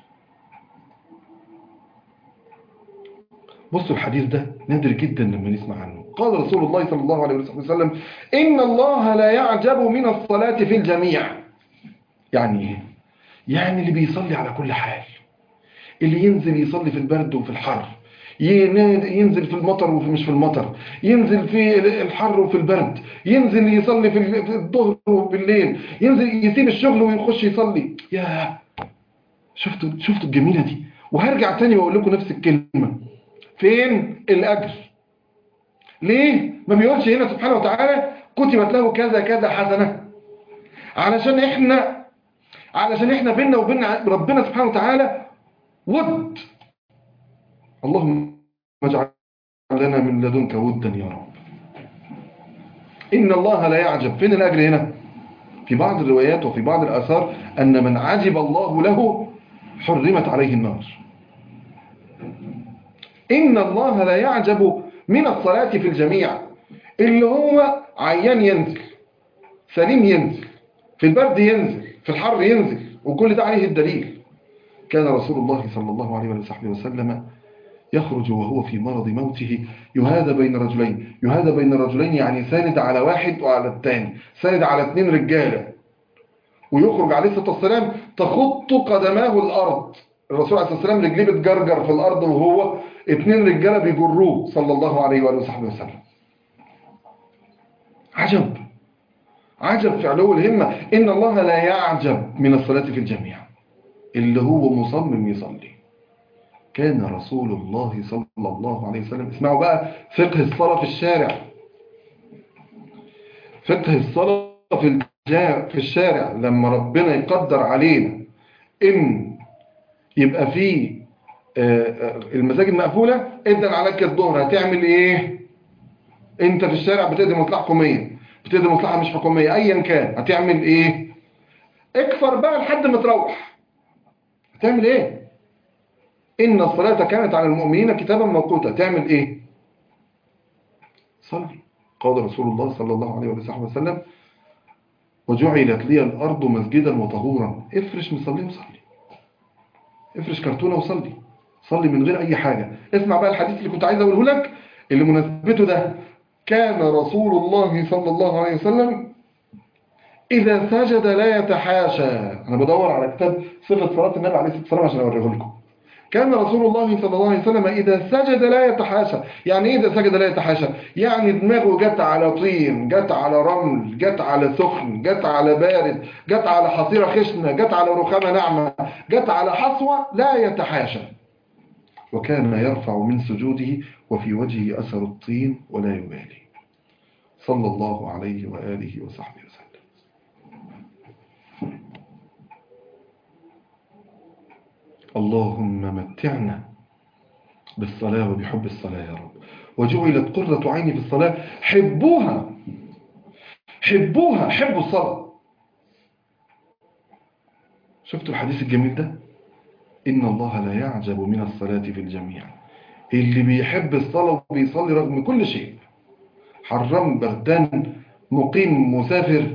بصوا الحديث ده نادر جدا لما نسمع عنه قال رسول الله صلى الله عليه وسلم إن الله لا يعجب من الصلاة في الجميع يعني إيه؟ يعني اللي بيصلي على كل حال اللي ينزل يصلي في البرد وفي الحر ين- ينزل في المطر وفي مش في المطر ينزل في الحر وفي البرد ينزل يصلي في ال- في الظهر وبالليل ينزل يسيب الشغل ويخش يصلي يا شفتوا شفتوا الجميلة دي وهرجع تاني واقول لكم نفس الكلمة فين الأجر ليه ما بيقولش هنا سبحانه وتعالى كتبت له كذا كذا حسنة علشان احنا علشان احنا بيننا وبين ربنا سبحانه وتعالى ود اللهم اجعل لنا من لدنك ودا يا رب إن الله لا يعجب فين الأجر هنا في بعض الروايات وفي بعض الآثار أن من عجب الله له حرمت عليه النار إن الله لا يعجب من الصلاة في الجميع اللي هو عيان ينزل سليم ينزل في البرد ينزل في الحر ينزل وكل ده عليه الدليل كان رسول الله صلى الله عليه وصحبه وسلم يخرج وهو في مرض موته يهادى بين رجلين يهادى بين رجلين يعني ساند على واحد وعلى الثاني ساند على اثنين رجالة ويخرج عليه الصلاة والسلام تخط قدماه الأرض الرسول عليه الصلاة والسلام رجليه بتجرجر في الأرض وهو اثنين رجالة بيجروه صلى الله عليه وآله وصحبه وسلم عجب عجب في علو الهمة إن الله لا يعجب من الصلاة في الجميع اللي هو مصمم يصلي كان رسول الله صلى الله عليه وسلم اسمعوا بقى فقه الصلاة في الشارع فقه الصلاة في الجا- في الشارع لما ربنا يقدر علينا إن يبقى فيه آه، آه، المساجد مقفولة إذن عليك الظهر هتعمل إيه أنت في الشارع بتقضي مصلحة حكومية بتقضي مصلحة مش حكومية أيا كان هتعمل إيه اكفر بقى لحد ما تروح هتعمل إيه إن الصلاة كانت على المؤمنين كتابا موقوتا تعمل إيه صلي قال رسول الله صلى الله عليه وصحبه وسلم وجعلت لي الأرض مسجدا وطهورا افرش مصلي وصلي افرش كرتونة وصلي صلي من غير أي حاجة اسمع بقى الحديث اللي كنت عايز أقوله لك اللي مناسبته ده كان رسول الله صلى الله عليه وسلم إذا سجد لا يتحاشى أنا بدور على كتاب صفة صلاة النبي عليه الصلاة والسلام عشان أوريه لكم كان رسول الله صلى الله عليه وسلم إذا سجد لا يتحاشى يعني إيه إذا سجد لا يتحاشى يعني دماغه جت على طين جت على رمل جت على سخن جت على بارد جت على حصيرة خشنة جت على رخامة ناعمة جت على حصوة لا يتحاشى وكان يرفع من سجوده وفي وجهه أثر الطين ولا يبالي صلى الله عليه وآله وصحبه وسلم اللهم متعنا بالصلاة وبحب الصلاة يا رب وجعلت قرة عيني في الصلاة حبوها حبوها حبوا الصلاة شفتوا الحديث الجميل ده إن الله لا يعجب من الصلاة في الجميع اللي بيحب الصلاة وبيصلي رغم كل شيء حرام بردان مقيم مسافر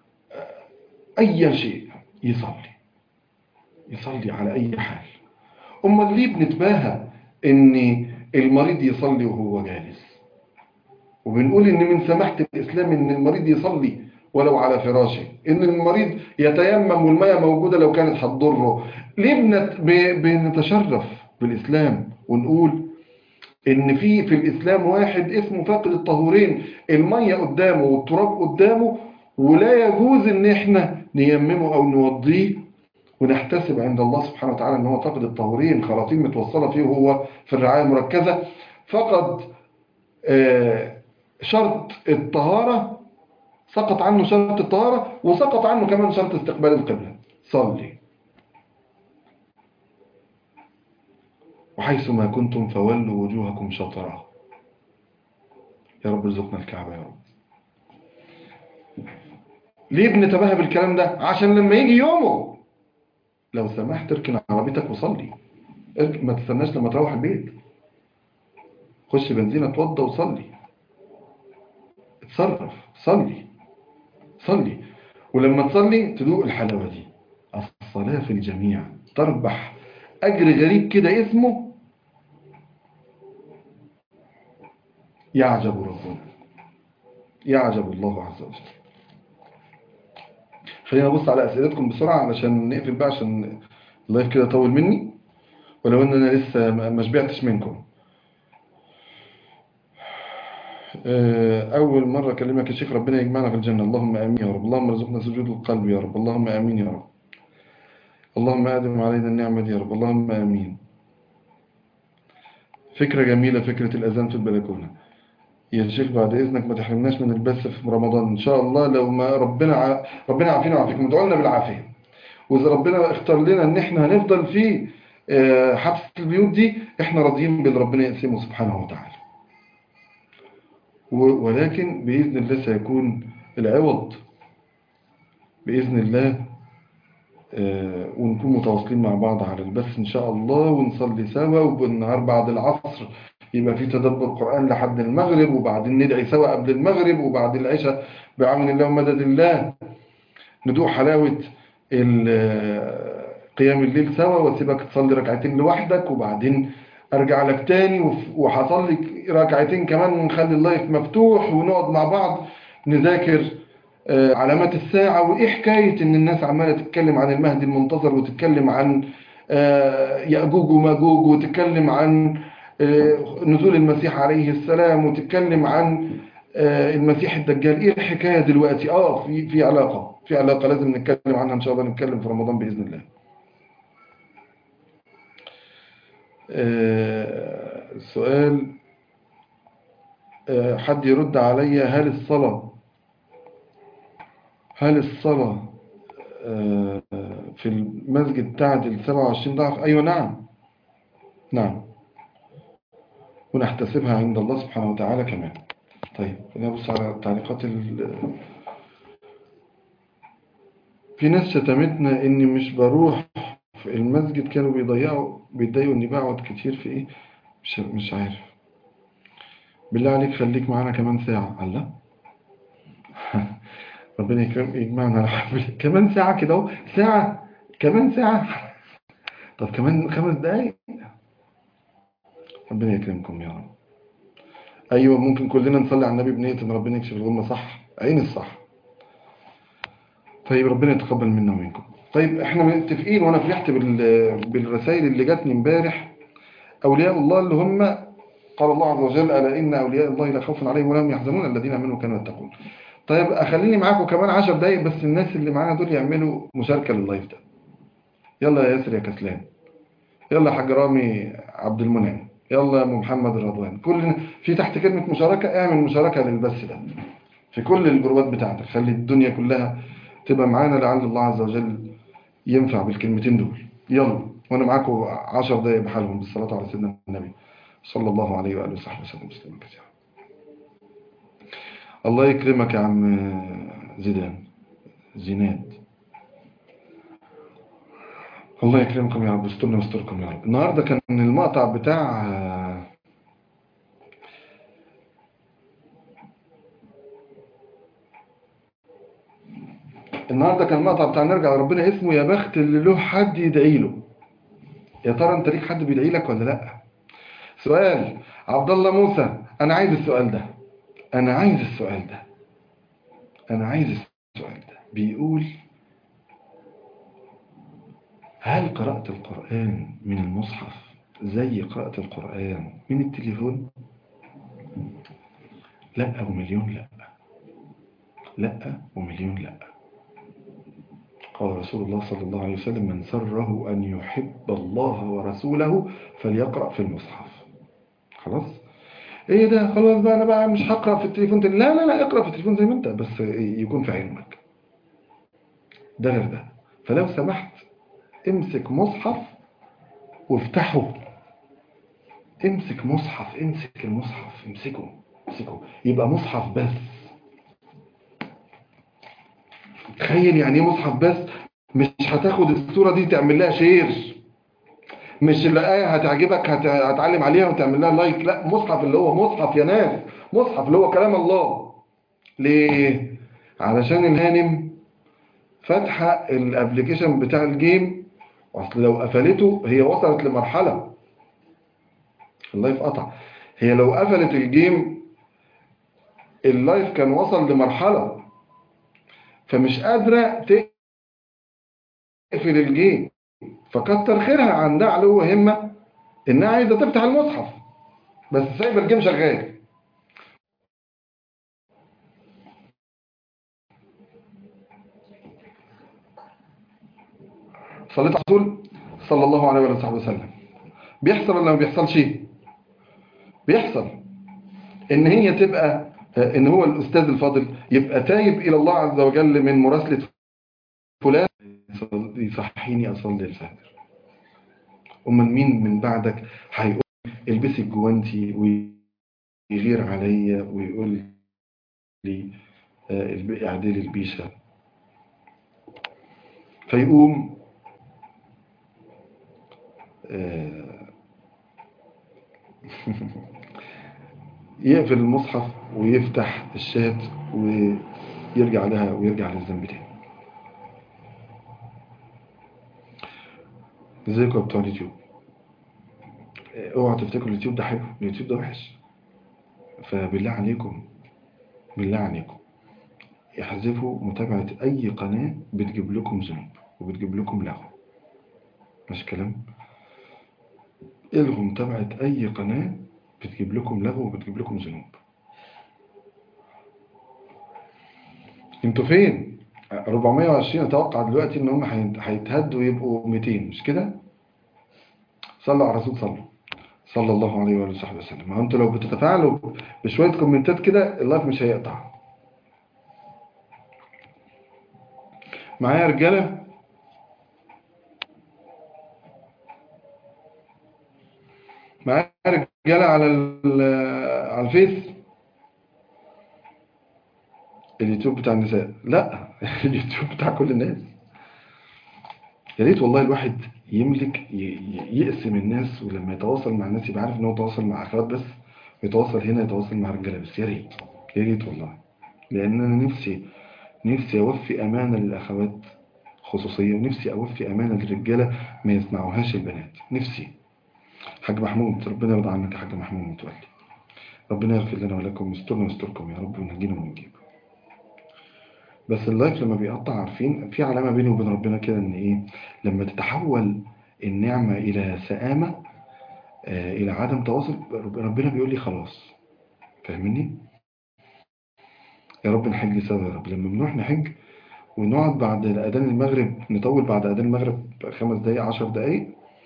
أي شيء يصلي يصلي على أي حال أما ليه بنتباهى إن المريض يصلي وهو جالس وبنقول إن من سماحة الإسلام إن المريض يصلي ولو على فراشه إن المريض يتيمم والمية موجودة لو كانت هتضره ليه بنت... ب... بنتشرف بالإسلام ونقول إن في في الإسلام واحد اسمه فاقد الطهورين المية قدامه والتراب قدامه ولا يجوز إن إحنا نيممه أو نوضيه ونحتسب عند الله سبحانه وتعالى ان هو فقد الطهورين خراطيم متوصله فيه وهو في الرعايه المركزه فقد شرط الطهاره سقط عنه شرط الطهاره وسقط عنه كمان شرط استقبال القبله صلي وحيث ما كنتم فولوا وجوهكم شطرا يا رب ارزقنا الكعبه يا رب ليه بنتباهى بالكلام ده عشان لما يجي يومه لو سمحت اركن عربيتك وصلي اركن ما تستناش لما تروح البيت خش بنزينة اتوضى وصلي اتصرف صلي صلي ولما تصلي تدوق الحلاوة دي الصلاة في الجميع تربح أجر غريب كده اسمه يعجب ربنا يعجب الله عز وجل خلينا نبص على أسئلتكم بسرعة علشان نقفل بقى عشان اللايف كده طول مني ولو ان انا لسه ما شبعتش منكم أول مرة أكلمك يا شيخ ربنا يجمعنا في الجنة اللهم آمين يا رب اللهم ارزقنا سجود القلب يا رب اللهم آمين يا رب اللهم أدم علينا النعمة يا رب اللهم آمين فكرة جميلة فكرة الأذان في البلكونة يا شيخ بعد إذنك ما تحرمناش من البث في رمضان إن شاء الله لو ما ربنا ع... ربنا عافينا وعافيكم ادعوا لنا بالعافية وإذا ربنا اختار لنا إن إحنا هنفضل في حبس البيوت دي إحنا راضيين باللي ربنا يقسمه سبحانه وتعالى ولكن بإذن الله سيكون العوض بإذن الله ونكون متواصلين مع بعض على البث إن شاء الله ونصلي سوا وبالنهار بعد العصر يبقى في تدبر قرآن لحد المغرب وبعدين ندعي سوا قبل المغرب وبعد العشاء بعون الله ومدد الله ندوق حلاوة قيام الليل سوا واسيبك تصلي ركعتين لوحدك وبعدين ارجع لك تاني وف- وهصلي ركعتين كمان ونخلي اللايف مفتوح ونقعد مع بعض نذاكر آه، علامات الساعة وإيه حكاية إن الناس عمالة تتكلم عن المهدي المنتظر وتتكلم عن آه، يأجوج وماجوج وتتكلم عن آه، نزول المسيح عليه السلام وتتكلم عن آه، المسيح الدجال إيه الحكاية دلوقتي؟ آه في في علاقة في علاقة لازم نتكلم عنها إن شاء الله نتكلم في رمضان بإذن الله. آه، السؤال آه، حد يرد عليا هل الصلاة هل الصلاة آه، في المسجد تعدل 27 ضعف أيوة نعم نعم ونحتسبها عند الله سبحانه وتعالى كمان طيب نبص على تعليقات ال... في ناس شتمتنا إني مش بروح في المسجد كانوا بيضيعوا بيتضايقوا إني بقعد كتير في إيه مش مش عارف بالله عليك خليك معانا كمان ساعة الله ربنا يكرم يجمعنا على حبل كمان ساعة كده اهو ساعة كمان ساعة طب كمان خمس دقايق ربنا يكرمكم يا رب أيوة ممكن كلنا نصلي على النبي بنية إن ربنا يكشف الغمة صح عين الصح طيب ربنا يتقبل منا ومنكم طيب احنا متفقين وانا فرحت بال- بالرسائل اللي جاتني امبارح اولياء الله اللي هم قال الله عز وجل الا ان اولياء الله لا خوف عليهم ولا هم يحزنون الذين امنوا وكانوا يتقون طيب اخليني معاكم كمان 10 دقايق بس الناس اللي معانا دول يعملوا مشاركه لللايف ده يلا يا ياسر يا كسلان يلا يا حاج رامي عبد المنعم يلا يا ام محمد رضوان كل في تحت كلمه مشاركه اعمل مشاركه للبث ده في كل الجروبات بتاعتك خلي الدنيا كلها تبقى معانا لعل الله عز وجل ينفع بالكلمتين دول يلا وانا معاكم 10 دقايق بحالهم بالصلاه على سيدنا النبي صلى الله عليه واله وصحبه وسلم تسليما كثيرا الله يكرمك يا عم زيدان زيناد الله يكرمكم يا رب استرنا واستركم يا رب النهارده كان المقطع بتاع النهارده كان المقطع بتاع نرجع لربنا اسمه يا بخت اللي له حد يدعي له يا ترى انت ليك حد بيدعي لك ولا لا سؤال عبد الله موسى انا عايز السؤال ده انا عايز السؤال ده انا عايز السؤال ده بيقول هل قرأت القرآن من المصحف زي قراءة القرآن من التليفون لا ومليون لا لا ومليون لا قال رسول الله صلى الله عليه وسلم من سره أن يحب الله ورسوله فليقرأ في المصحف خلاص ايه ده خلاص بقى انا بقى مش هقرأ في التليفون تاني لا لا لا اقرأ في التليفون زي ما انت بس يكون في علمك ده غير ده فلو سمحت امسك مصحف وافتحه امسك مصحف امسك المصحف امسكه امسكه يبقى مصحف بس تخيل يعني ايه مصحف بس مش هتاخد الصورة دي تعمل لها شير مش الآية هتعجبك هت- هتعلم عليها وتعمل لها لايك لا مصحف اللي هو مصحف يا ناس مصحف اللي هو كلام الله ليه علشان الهانم فاتحة الابليكيشن بتاع الجيم اصل لو قفلته هي وصلت لمرحلة اللايف قطع هي لو قفلت الجيم اللايف كان وصل لمرحلة فمش قادرة تقفل الجيم فكتر خيرها عندها علو همة انها عايزة تفتح المصحف بس سايبة الجيم شغال صليت على الرسول صلى الله عليه وآله وصحبه وسلم بيحصل ولا ما بيحصلش بيحصل ان هي تبقى ان هو الاستاذ الفاضل يبقى تايب الى الله عز وجل من مراسلة فلان يصحيني اصلي الفجر امال مين من بعدك هيقول البسي الجوانتي ويغير عليا ويقول لي آه، الب- اعدلي البيشة فيقوم آه، يقفل المصحف ويفتح الشات ويرجع لها ويرجع للذنب تاني ازيكم يا بتوع اليوتيوب اه، اوعوا تفتكروا اليوتيوب ده حلو اليوتيوب ده وحش فبالله عليكم بالله عليكم احذفوا متابعة أي قناة بتجيب لكم ذنوب وبتجيب لكم لغو مش كلام الغوا متابعة أي قناة بتجيب لكم لغو وبتجيب لكم ذنوب انتوا فين 420 اتوقع دلوقتي ان هم هيت- هيتهدوا ويبقوا 200 مش كده صلوا على الرسول صلوا صلى الله عليه وآله وصحبه وسلم ما هو انتوا لو بتتفاعلوا بشوية كومنتات كده اللايف مش هيقطع معايا يا رجالة معايا رجالة على ال- على الفيس اليوتيوب بتاع النساء لا اليوتيوب بتاع كل الناس يا ريت والله الواحد يملك ي- ي- يقسم الناس ولما يتواصل مع الناس يبقى عارف ان هو يتواصل مع اخوات بس ويتواصل هنا يتواصل مع رجاله بس يا ريت يا ريت والله لان انا نفسي نفسي اوفي امانه للاخوات خصوصيه ونفسي اوفي امانه للرجاله ما يسمعوهاش البنات نفسي حاج محمود ربنا يرضى عنك يا حاج محمود متولي ربنا يغفر لنا ولكم ويسترنا ويستركم يا رب ونجينا ونجيب بس اللايف لما بيقطع عارفين في علامة بيني وبين ربنا كده ان ايه لما تتحول النعمة الى سآمة آه الى عدم تواصل رب- ربنا بيقول لي خلاص فاهمني يا رب نحج سوا يا رب لما بنروح نحج ونقعد بعد اذان المغرب نطول بعد اذان المغرب خمس دقايق عشر دقايق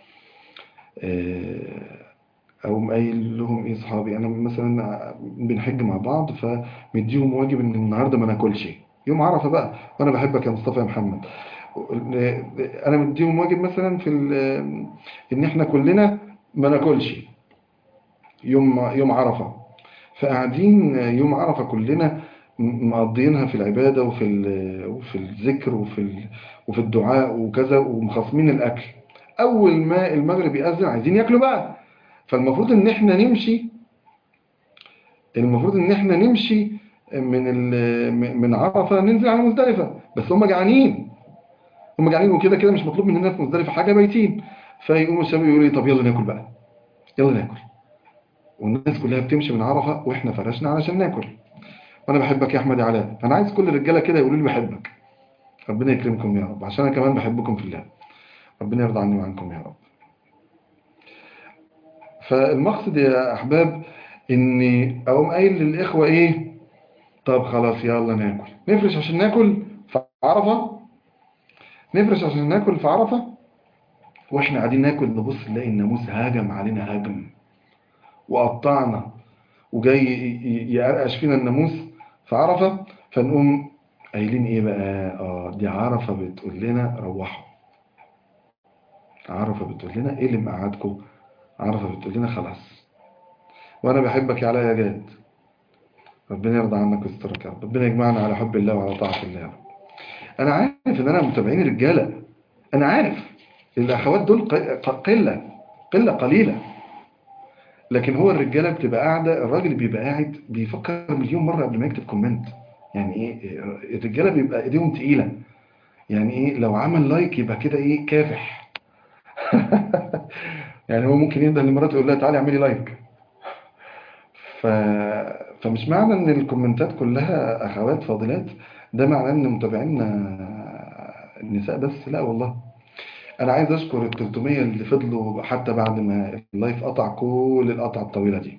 آه، أقوم قايل لهم إيه صحابي أنا مثلا بنحج مع بعض فمديهم واجب إن النهاردة ما ناكلش يوم عرفة بقى وأنا بحبك يا مصطفى يا محمد أنا مديهم واجب مثلا في ال- إن إحنا كلنا ما ناكلش يوم يوم عرفة فقاعدين يوم عرفة كلنا م- مقضيينها في العبادة وفي ال- وفي الذكر وفي ال- وفي الدعاء وكذا ومخاصمين الأكل أول ما المغرب يأذن عايزين ياكلوا بقى فالمفروض ان احنا نمشي المفروض ان احنا نمشي من ال- من عرفة ننزل على مزدلفة بس هم جعانين هم جعانين وكده كده مش مطلوب مننا في مزدلفة حاجة بايتين فيقوموا الشباب يقولوا لي طب يلا ناكل بقى يلا ناكل والناس كلها بتمشي من عرفة واحنا فرشنا علشان ناكل وانا بحبك يا احمد يا علاء انا عايز كل الرجاله كده يقولوا لي بحبك ربنا يكرمكم يا رب عشان انا كمان بحبكم في الله ربنا يرضى عني وعنكم يا رب فالمقصد يا احباب اني اقوم قايل للاخوه ايه طب خلاص يلا ناكل نفرش عشان ناكل في عرفه نفرش عشان ناكل في عرفه واحنا قاعدين ناكل نبص نلاقي الناموس هاجم علينا هجم وقطعنا وجاي ي- ي- يقرقش فينا الناموس في عرفه فنقوم قايلين ايه بقى اه دي عرفه بتقول لنا روحوا عرفه بتقول لنا ايه اللي مقعدكم عرفه بتقول لنا خلاص وانا بحبك يا علاء يا جاد ربنا يرضى عنك ويسترك يا رب ربنا يجمعنا على حب الله وعلى طاعة الله يا رب انا عارف ان انا متابعين رجاله انا عارف الاخوات دول ق- ق- قله قله قليله لكن هو الرجاله بتبقى قاعده الراجل بيبقى قاعد بيفكر مليون مره قبل ما يكتب كومنت يعني ايه الرجاله بيبقى ايديهم تقيله يعني ايه لو عمل لايك يبقى كده ايه كافح يعني هو ممكن ينده لمراته يقول لها تعالي اعملي لايك ف... فمش معنى ان الكومنتات كلها اخوات فاضلات ده معناه ان متابعينا النساء بس لا والله انا عايز اشكر ال 300 اللي فضلوا حتى بعد ما اللايف قطع كل القطعه الطويله دي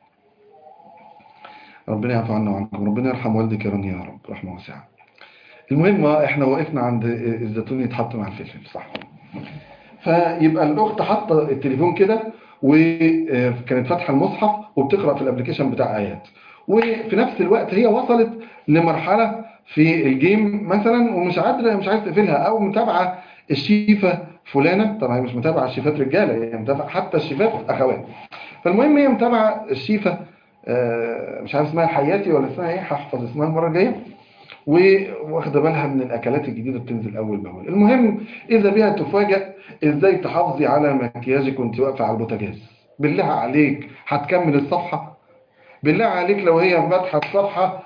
ربنا يعفو عنا وعنكم ربنا يرحم والدك يا رانيا يا رب رحمه واسعه المهم احنا وقفنا عند الزيتون يتحط مع الفلفل صح فيبقى الاخت حاطه التليفون كده وكانت فاتحه المصحف وبتقرا في الابلكيشن بتاع ايات وفي نفس الوقت هي وصلت لمرحله في الجيم مثلا ومش قادره مش عايزه تقفلها او متابعه الشيفه فلانه طبعا هي مش متابعه الشيفات رجاله هي متابعه حتى الشيفات اخوات فالمهم هي متابعه الشيفه آه، مش عارف اسمها الحياتي ولا اسمها ايه هحفظ اسمها المره الجايه واخده بالها من الاكلات الجديده بتنزل اول باول المهم اذا بها تفاجئ ازاي تحافظي على مكياجك وانت واقفه على البوتاجاز بالله عليك هتكمل الصفحه بالله عليك لو هي فاتحه الصفحه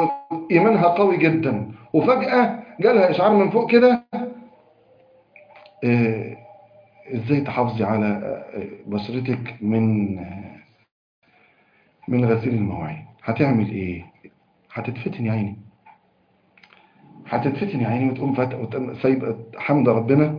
وايمانها قوي جدا وفجاه جالها اشعار من فوق كده آه، ازاي تحافظي على آه، بشرتك من آه، من غسيل المواعين هتعمل ايه هتتفتن يا عيني هتتفتن يا عيني وتقوم فات وتقوم سايبه حمد ربنا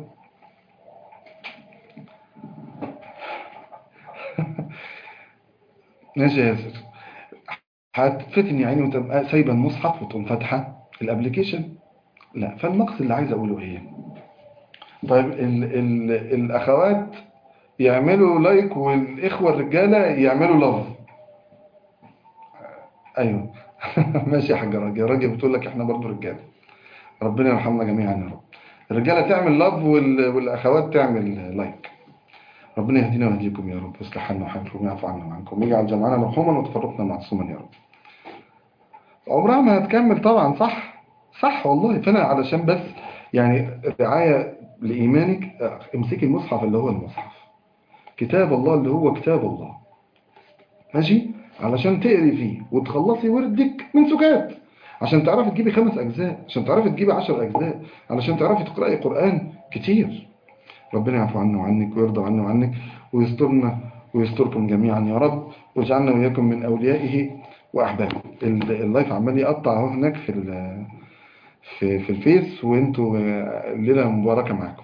ماشي يا ياسر هتتفتن يا عيني وتبقى سايبه المصحف وتقوم فاتحه الابلكيشن لا فالمقصد اللي عايز اقوله ايه طيب ال ال الاخوات يعملوا لايك والاخوه الرجاله يعملوا لاف ايوه ماشي يا حاج راجل راجل بتقول لك احنا برضو رجاله ربنا يرحمنا جميعا يا رب الرجاله تعمل لاف وال- والاخوات تعمل لايك ربنا يهدينا ويهديكم يا رب ويصلح حالنا وحالكم ويعفو عنا وعنكم ويجعل جمعنا مرحوما وتفرقنا معصوما يا رب عمرها ما هتكمل طبعا صح صح والله فانا علشان بس يعني رعايه لايمانك اه، امسكي المصحف اللي هو المصحف كتاب الله اللي هو كتاب الله ماشي علشان تقري فيه وتخلصي وردك من سكات عشان تعرفي تجيبي خمس اجزاء عشان تعرفي تجيبي عشر اجزاء علشان تعرفي تقراي قران كتير ربنا يعفو عنا وعنك ويرضى عنا وعنك ويسترنا ويستركم جميعا يا رب واجعلنا وإياكم من أوليائه وأحبابه ال- اللايف عمال يقطع اهو هناك في ال- في في الفيس وانتوا آه، الليلة مباركة معاكم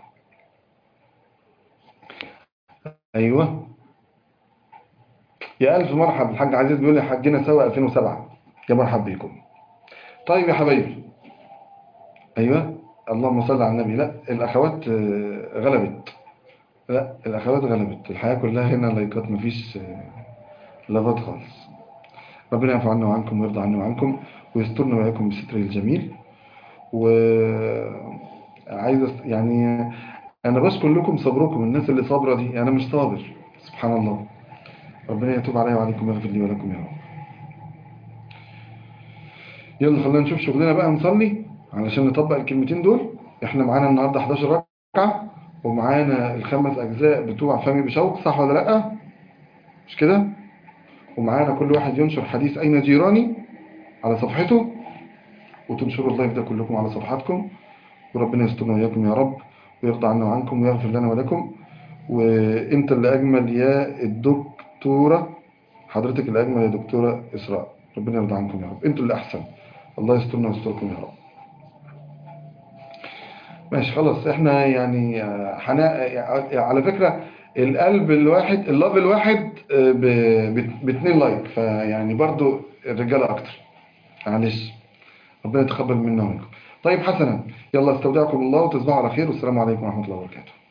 أيوه يا ألف مرحب الحاج عزيز بيقول لي حجنا سوا 2007 يا مرحب بيكم طيب يا حبايبي أيوه اللهم صل على النبي لا الأخوات آه، غلبت لا الأخوات غلبت الحياة كلها هنا لايكات مفيش آه، لافات خالص ربنا يعفو عنا وعنكم ويرضى عنا وعنكم ويسترنا وإياكم بستره الجميل وعايز أس- يعني أنا بشكر لكم صبركم الناس اللي صابرة دي أنا مش صابر سبحان الله ربنا يتوب علي وعليكم ويغفر لي ولكم يا رب يلا خلينا نشوف شغلنا بقى نصلي علشان نطبق الكلمتين دول احنا معانا النهارده 11 ركعة ومعانا الخمس أجزاء بتوع فمي بشوق صح ولا لأ؟ مش كده؟ ومعانا كل واحد ينشر حديث أين جيراني على صفحته وتنشروا اللايف ده كلكم على صفحاتكم وربنا يسترنا وإياكم يا رب ويرضى عنا وعنكم ويغفر لنا ولكم وانت اللي أجمل يا الدكتورة حضرتك اللي أجمل يا دكتورة إسراء ربنا يرضى عنكم يا رب انتوا اللي أحسن الله يسترنا ويستركم يا رب ماشي خلاص احنا يعني آه، حنا على فكرة القلب الواحد اللاف الواحد آه، ب... ب... باتنين لايك فيعني برضو الرجالة اكتر معلش ربنا يتقبل منا ومنكم طيب حسنا يلا استودعكم الله وتصبحوا على خير والسلام عليكم ورحمة الله وبركاته